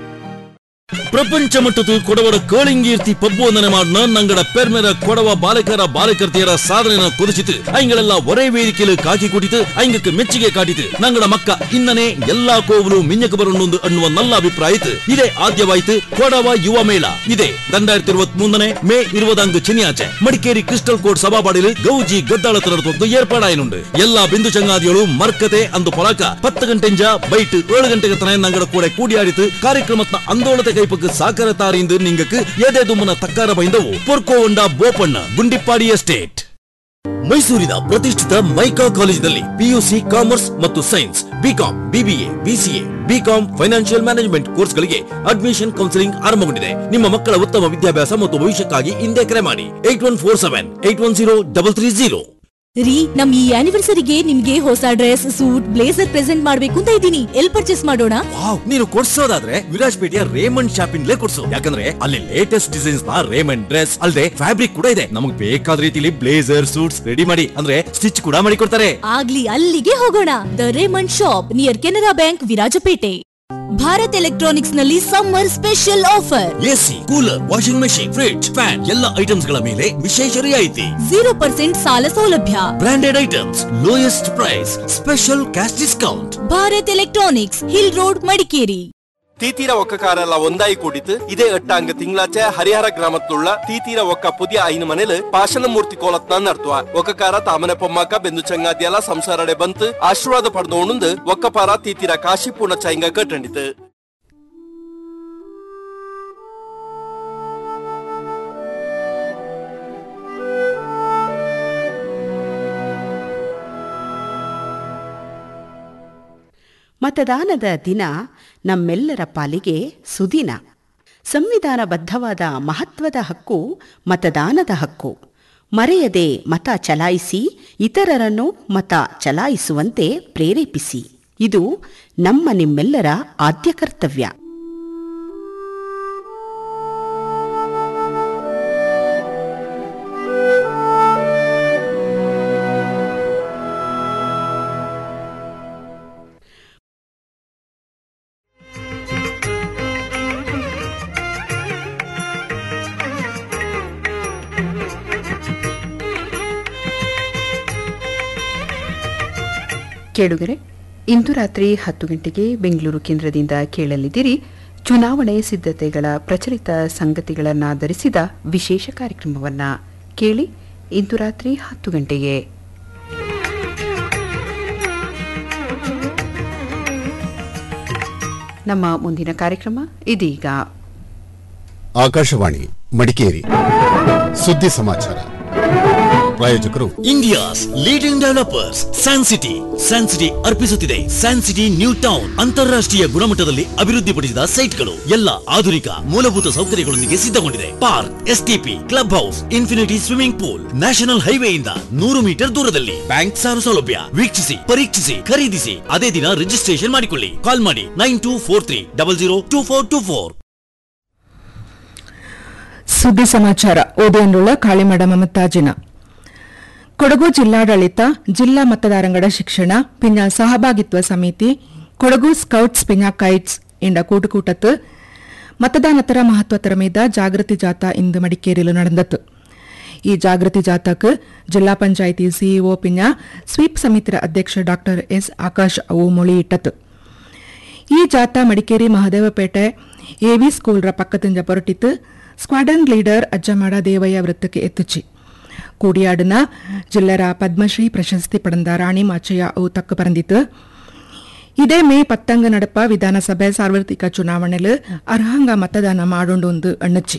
ಪ್ರಪಂಚ ಮಟ್ಟದ ಕೊಡವರ ಕೋಳಿಂಗೀರ್ತಿ ಪಬ್ಬೊಂದನೆ ಮಾಡಿನ ನಂಗಡ ಪೆರ್ಮೆರ ಕೊಡವ ಬಾಲಕರ ಬಾಲಕರ್ತಿಯರ ಸಾಧನೆಯನ್ನು ಕುರಿಸಿತು ಐಂಗಳೆಲ್ಲ ஒரே ವೇದಿಕೆಯಲ್ಲಿ ಕಾಕಿ ಕುಟಿತು ಐಂಗಕ್ಕೆ ಮೆಚ್ಚುಗೆ ಕಾಟಿತು ನಂಗಡ ಮಕ್ಕ ಇನ್ನನೆ ಎಲ್ಲಾ ಕೋವಲು ಮಿಂಜಕ ಬರೊಂದು ಅನ್ನುವ ನಲ್ಲ ಅಭಿಪ್ರಾಯ ಇತ್ತು ಇದೇ ಆದ್ಯವಾಯಿತು ಕೊಡವ ಯುವ ಮೇಳ ಇದೆ ரெண்டாயிரத்தி இருபத்தி மூணு மே இருபதாங்கு சென்னியாச்சೆ ಮಡಿಕೇರಿ ಕ್ರಿಸ್ಟಲ್ ಕೋರ್ಟ್ ಸಭಾಪಾಡಿಲು ಗೌಜಿ ಗದ್ದಾಳತ ನಡೆದೊಂದು ಏರ್ಪಾಡಾಯನುಂಡು ಎಲ್ಲಾ ಬಿಂದು ಚಂಗಾದಿಗಳು ಮರ್ಕತೆ ಅಂದು ಪೊಲಕ ಪತ್ತು ಗಂಟೆಂಜ ಬೈಟ್ ಏಳು ಗಂಟೆಗೆ ತನ ನಂಗಡ ಕೂಡ ಕೂಡಿಯಾಡಿತು ಕಾರ್ಯಕ್ರಮದ ಅಂದೋಳತೆ ಕೈಪಕ್ಕೆ ಸಾಕರ ತಾರಿಂದು ನಿಂಗಕ್ಕೆ ಎದೆ ದುಮ್ಮನ ತಕ್ಕಾರ ಬೈಂದವು ಪೊರ್ಕೋವಂಡ ಬೋಪಣ್ಣ ಗುಂಡಿಪ್ಪಾಡಿ ಎಸ್ಟೇಟ್ ಮೈಸೂರಿನ ಪ್ರತಿಷ್ಠಿತ ಮೈಕಾ ಕಾಲೇಜಿನಲ್ಲಿ ಪಿಯುಸಿ ಕಾಮರ್ಸ್ ಮತ್ತು science B Com BBA BCA B Com financial management ಕೋರ್ಸ್ಗಳಿಗೆ ಅಡ್ಮಿಷನ್ ಕೌನ್ಸಿಲಿಂಗ್ ಆರಂಭಗೊಂಡಿದೆ ನಿಮ್ಮ ಮಕ್ಕಳ ಉತ್ತಮ ವಿದ್ಯಾಭ್ಯಾಸ ಮತ್ತು ಭವಿಷ್ಯಕ್ಕಾಗಿ ಹಿಂದೆ ಕರೆ ಮಾಡಿ eight one four seven eight one zero double three zero ರೀ ನಮ್ ಈ ಆನಿವರ್ಸರಿಗೆ ನಿಮ್ಗೆ ಹೊಸ ಡ್ರೆಸ್ ಸೂಟ್ ಬ್ಲೇಸರ್ ಪ್ರೆಸೆಂಟ್ ಮಾಡ್ಬೇಕು ಅಂತ ಇದ್ದೀನಿ ಎಲ್ ಪರ್ಚೇಸ್ ಮಾಡೋಣ ವಾವ್ ನೀನು ಕೊಡ್ಸೋದಾದ್ರೆ ವಿರಾಜ್ಪೇಟೆಯ ರೇಮಂಡ್ ಶಾಪಿಂಗ್ಲೇ ಕೊಡ್ಸು ಯಾಕಂದ್ರೆ ಅಲ್ಲಿ ಲೇಟೆಸ್ಟ್ ಡಿಸೈನ್ಸ್ ನ ರೇಮಂಡ್ ಡ್ರೆಸ್ ಅಲ್ಲದೆ ಫ್ಯಾಬ್ರಿಕ್ ಕೂಡ ಇದೆ ನಮಗೆ ಬೇಕಾದ ರೀತಿಲಿ ಬ್ಲೇಸರ್ ಸೂಟ್ಸ್ ರೆಡಿ ಮಾಡಿ ಅಂದ್ರೆ ಸ್ಟಿಚ್ ಕೂಡ ಮಾಡಿ ಕೊಡ್ತಾರೆ ಆಗ್ಲಿ ಅಲ್ಲಿಗೆ ಹೋಗೋಣ the Raymond shop near Canara bank Virajpet Bharat electronics ನಲ್ಲಿ summer special offer AC cooler washing machine fridge fan ಎಲ್ಲ ಐಟಮ್ಸ್ ಗಳ ಮೇಲೆ ವಿಶೇಷ ರಿಯಾಯಿತಿ ಜೀರೋ ಪರ್ಸೆಂಟ್ ಸಾಲ ಸೌಲಭ್ಯ branded items lowest price special cash discount Bharat electronics hill road Madikeri തീത്തീര ഒക്കക്കാരെല്ലാം ഒന്നായി കൂടിയിട്ട് ഇതേ എട്ടാംഗ തിങ്കളാഴ്ച ഹരിഹര ഗ്രാമത്തിലുള്ള തീത്തീര ഒക്ക പുതിയ ಐನು ಮನೇಲಿ ಪಾಶನಮೂರ್ತಿ ಕೋಲತ್ನ ನಡ್ತುವ ಒಕ್ಕಕಾರ ತಾಮನೆ ಪೊಮ್ಮಕ್ಕ ಬೆಂದು ಚಂಗಾದಿಯಲ್ಲ ಸಂಸಾರಡೆ ಬಂತು ಆಶೀರ್ವಾದ ಪಡೆದೋಣಂದು ಒಕ್ಕಪಾರ ತೀತೀರ ಕಾಶಿ ಪೂರ್ಣ ಚೈಂಗ ಕಟ್ಟಂಡಿತು ಮತದಾನದ ದಿನ ನಮ್ಮೆಲ್ಲರ ಪಾಲಿಗೆ ಸುದಿನ ಸಂವಿಧಾನಬದ್ಧವಾದ ಮಹತ್ವದ ಹಕ್ಕು ಮತದಾನದ ಹಕ್ಕು ಮರೆಯದೆ ಮತ ಚಲಾಯಿಸಿ ಇತರರನ್ನು ಮತ ಚಲಾಯಿಸುವಂತೆ ಪ್ರೇರೇಪಿಸಿ ಇದು ನಮ್ಮ ನಿಮ್ಮೆಲ್ಲರ ಆದ್ಯ ಕರ್ತವ್ಯ ಕೇಳುಗರೆ ಇಂದು ರಾತ್ರಿ ಹತ್ತು ಗಂಟೆಗೆ ಬೆಂಗಳೂರು ಕೇಂದ್ರದಿಂದ ಕೇಳಲಿದ್ದೀರಿ ಚುನಾವಣೆ ಸಿದ್ಧತೆಗಳ ಪ್ರಚಲಿತ ಸಂಗತಿಗಳನ್ನಾಧರಿಸಿದ ವಿಶೇಷ ಕಾರ್ಯಕ್ರಮವನ್ನ ಕೇಳಿ ಇಂದು ರಾತ್ರಿ ಹತ್ತು ಗಂಟೆಗೆ ನಮ್ಮ ಮುಂದಿನ ಕಾರ್ಯಕ್ರಮ ಇದೀಗ ಆಕಾಶವಾಣಿ ಮಡಿಕೇರಿ ಸುದ್ದಿ ಸಮಾಚಾರ ಪ್ರಾಯೋಜಕರು India's leading developers San City San City ಅರ್ಪಿಸುತ್ತಿದೆ ಸ್ಯಾನ್ ಸಿಟಿ ನ್ಯೂ ಟೌನ್ ಅಂತಾರಾಷ್ಟ್ರೀಯ ಗುಣಮಟ್ಟದಲ್ಲಿ ಅಭಿವೃದ್ಧಿಪಡಿಸಿದ ಸೈಟ್ಗಳು ಎಲ್ಲ ಆಧುನಿಕ ಮೂಲಭೂತ ಸೌಕರ್ಯಗಳೊಂದಿಗೆ ಸಿದ್ಧಗೊಂಡಿದೆ park STP club house infinity swimming pool national ಹೈವೇಯಿಂದ ನೂರು ಮೀಟರ್ ದೂರದಲ್ಲಿ ಬ್ಯಾಂಕ್ ಸಾಲ ಸೌಲಭ್ಯ ವೀಕ್ಷಿಸಿ ಪರೀಕ್ಷಿಸಿ ಖರೀದಿಸಿ ಅದೇ ದಿನ ರಿಜಿಸ್ಟ್ರೇಷನ್ ಮಾಡಿಕೊಳ್ಳಿ ಕಾಲ್ ಮಾಡಿ nine two four three double zero two four two four ಸುದ್ದಿ ಸಮಾಚಾರ ಓದೇನ್ರುಳ ಕಾಳಿಮಡ ಮಮತಾಜಿನ ಕೊಡಗು ಜಿಲ್ಲಾಡಳಿತ ಜಿಲ್ಲಾ ಮತದಾರಂಗಡ ಶಿಕ್ಷಣ ಪಿಂಜ ಸಹಭಾಗಿತ್ವ ಸಮಿತಿ ಕೊಡಗು ಸ್ಕೌಟ್ಸ್ ಪಿಂಜ ಕೈಟ್ಸ್ ಎಂಡ ಕೂಟುಕೂಟತ್ತು ಮತದಾನತರ ಮಹತ್ವತರ ಮೀದ ಜಾಗೃತಿ ಜಾಥಾ ಇಂದು ಮಡಿಕೇರಿಯಲ್ಲಿ ನಡೆದತ್ತು ಈ ಜಾಗೃತಿ ಜಾಥಾಕ್ಕೆ ಜಿಲ್ಲಾ ಪಂಚಾಯಿತಿ ಸಿಇಒ ಪಿಂಜ ಸ್ವೀಪ್ ಸಮಿತಿರ ಅಧ್ಯಕ್ಷ ಡಾಕ್ಟರ್ ಎಸ್ ಆಕಾಶ್ ಅವು ಮೊಳಿಯಿಟ್ಟತು ಈ ಜಾಥಾ ಮಡಿಕೇರಿ ಮಹದೇವಪೇಟೆ ಎವಿ ಸ್ಕೂಲ್ರ ಪಕ್ಕದಿಂದ ಹೊರಟಿತ್ತು ಸ್ಕ್ವಾಡನ್ ಲೀಡರ್ ಅಜ್ಜಮಾಡ ದೇವಯ್ಯ ವೃತ್ತಕ್ಕೆ ಎತ್ತುಚಿ ಕೂಡಿಯಾಡಿನ ಜಿಲ್ಲೆರ ಪದ್ಮಶ್ರೀ ಪ್ರಶಸ್ತಿ ಪಡೆದ ರಾಣಿ ಮಾಚಯ್ಯ ಅವು ತಕ್ಕ ಪರಂದಿತ್ತು ಇದೇ ಮೇ ಪತ್ತಂಗ ನಡಪ ವಿಧಾನಸಭೆ ಸಾರ್ವತ್ರಿಕ ಚುನಾವಣೆಲು ಅರ್ಹಂಗ ಮತದಾನ ಮಾಡೋಂಡು ಅಣ್ಣಚ್ಚಿ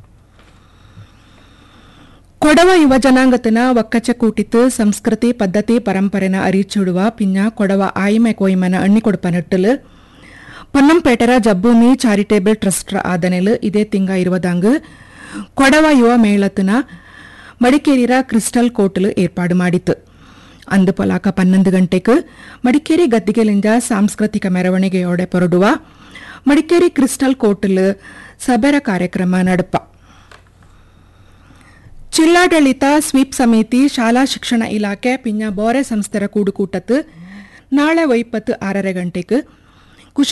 ಕೊಡವ ಯುವ ಜನಾಂಗತನ ಒಕ್ಕಚ್ಚ ಕೂಟಿತ್ತು ಸಂಸ್ಕೃತಿ ಪದ್ಧತಿ ಪರಂಪರೆನ ಅರಿಚಿಡುವ ಪಿಂಜ ಕೊಡವ ಆಯ್ಮೆ ಕೊಯ್ಮನ ಅಣ್ಣಿಕೊಡಪ ನಟ್ಟಲು ಪೊನ್ನಂಪೇಟರ ಜಬ್ಬೂಮಿ ಚಾರಿಟೇಬಲ್ ಟ್ರಸ್ಟ್ ಆದನೆಲು ಇದೇ ತಿಂಗ ಇರುವದಾಂಗ್ ಕೊಡವ ಯುವ ಮೇಳತನ ಮಡಿಕೇರಿರ ಕ್ರಿಸ್ಟಲ್ ಕೋಟಲು ಏರ್ಪಾಡು ಮಾಡಿತ್ತು ಅಂದು ಪೊಲಾಕ ಪನ್ನೊಂದು ಗಂಟೆಗೆ ಮಡಿಕೇರಿ ಗದ್ದಿಗೆಲಿಂದ ಸಾಂಸ್ಕೃತಿಕ ಮೆರವಣಿಗೆಯೋಡೆ ಹೊರಡುವ ಮಡಿಕೇರಿ ಕ್ರಿಸ್ಟಲ್ ಕೋಟಲ್ ಸಭೆರ ಕಾರ್ಯಕ್ರಮ ನಡಪ ಜಿಲ್ಲಾಡಳಿತ ಸ್ವೀಪ್ ಸಮಿತಿ ಶಾಲಾ ಶಿಕ್ಷಣ ಇಲಾಖೆ ಪಿಂಜ ಬೋರೆ ಸಂಸ್ಥೆರ ಕೂಡುಕೂಟತ್ತು ನಾಳೆ ಒಯ್ಪತ್ತು ಆರரை ಗಂಟೆಗೆ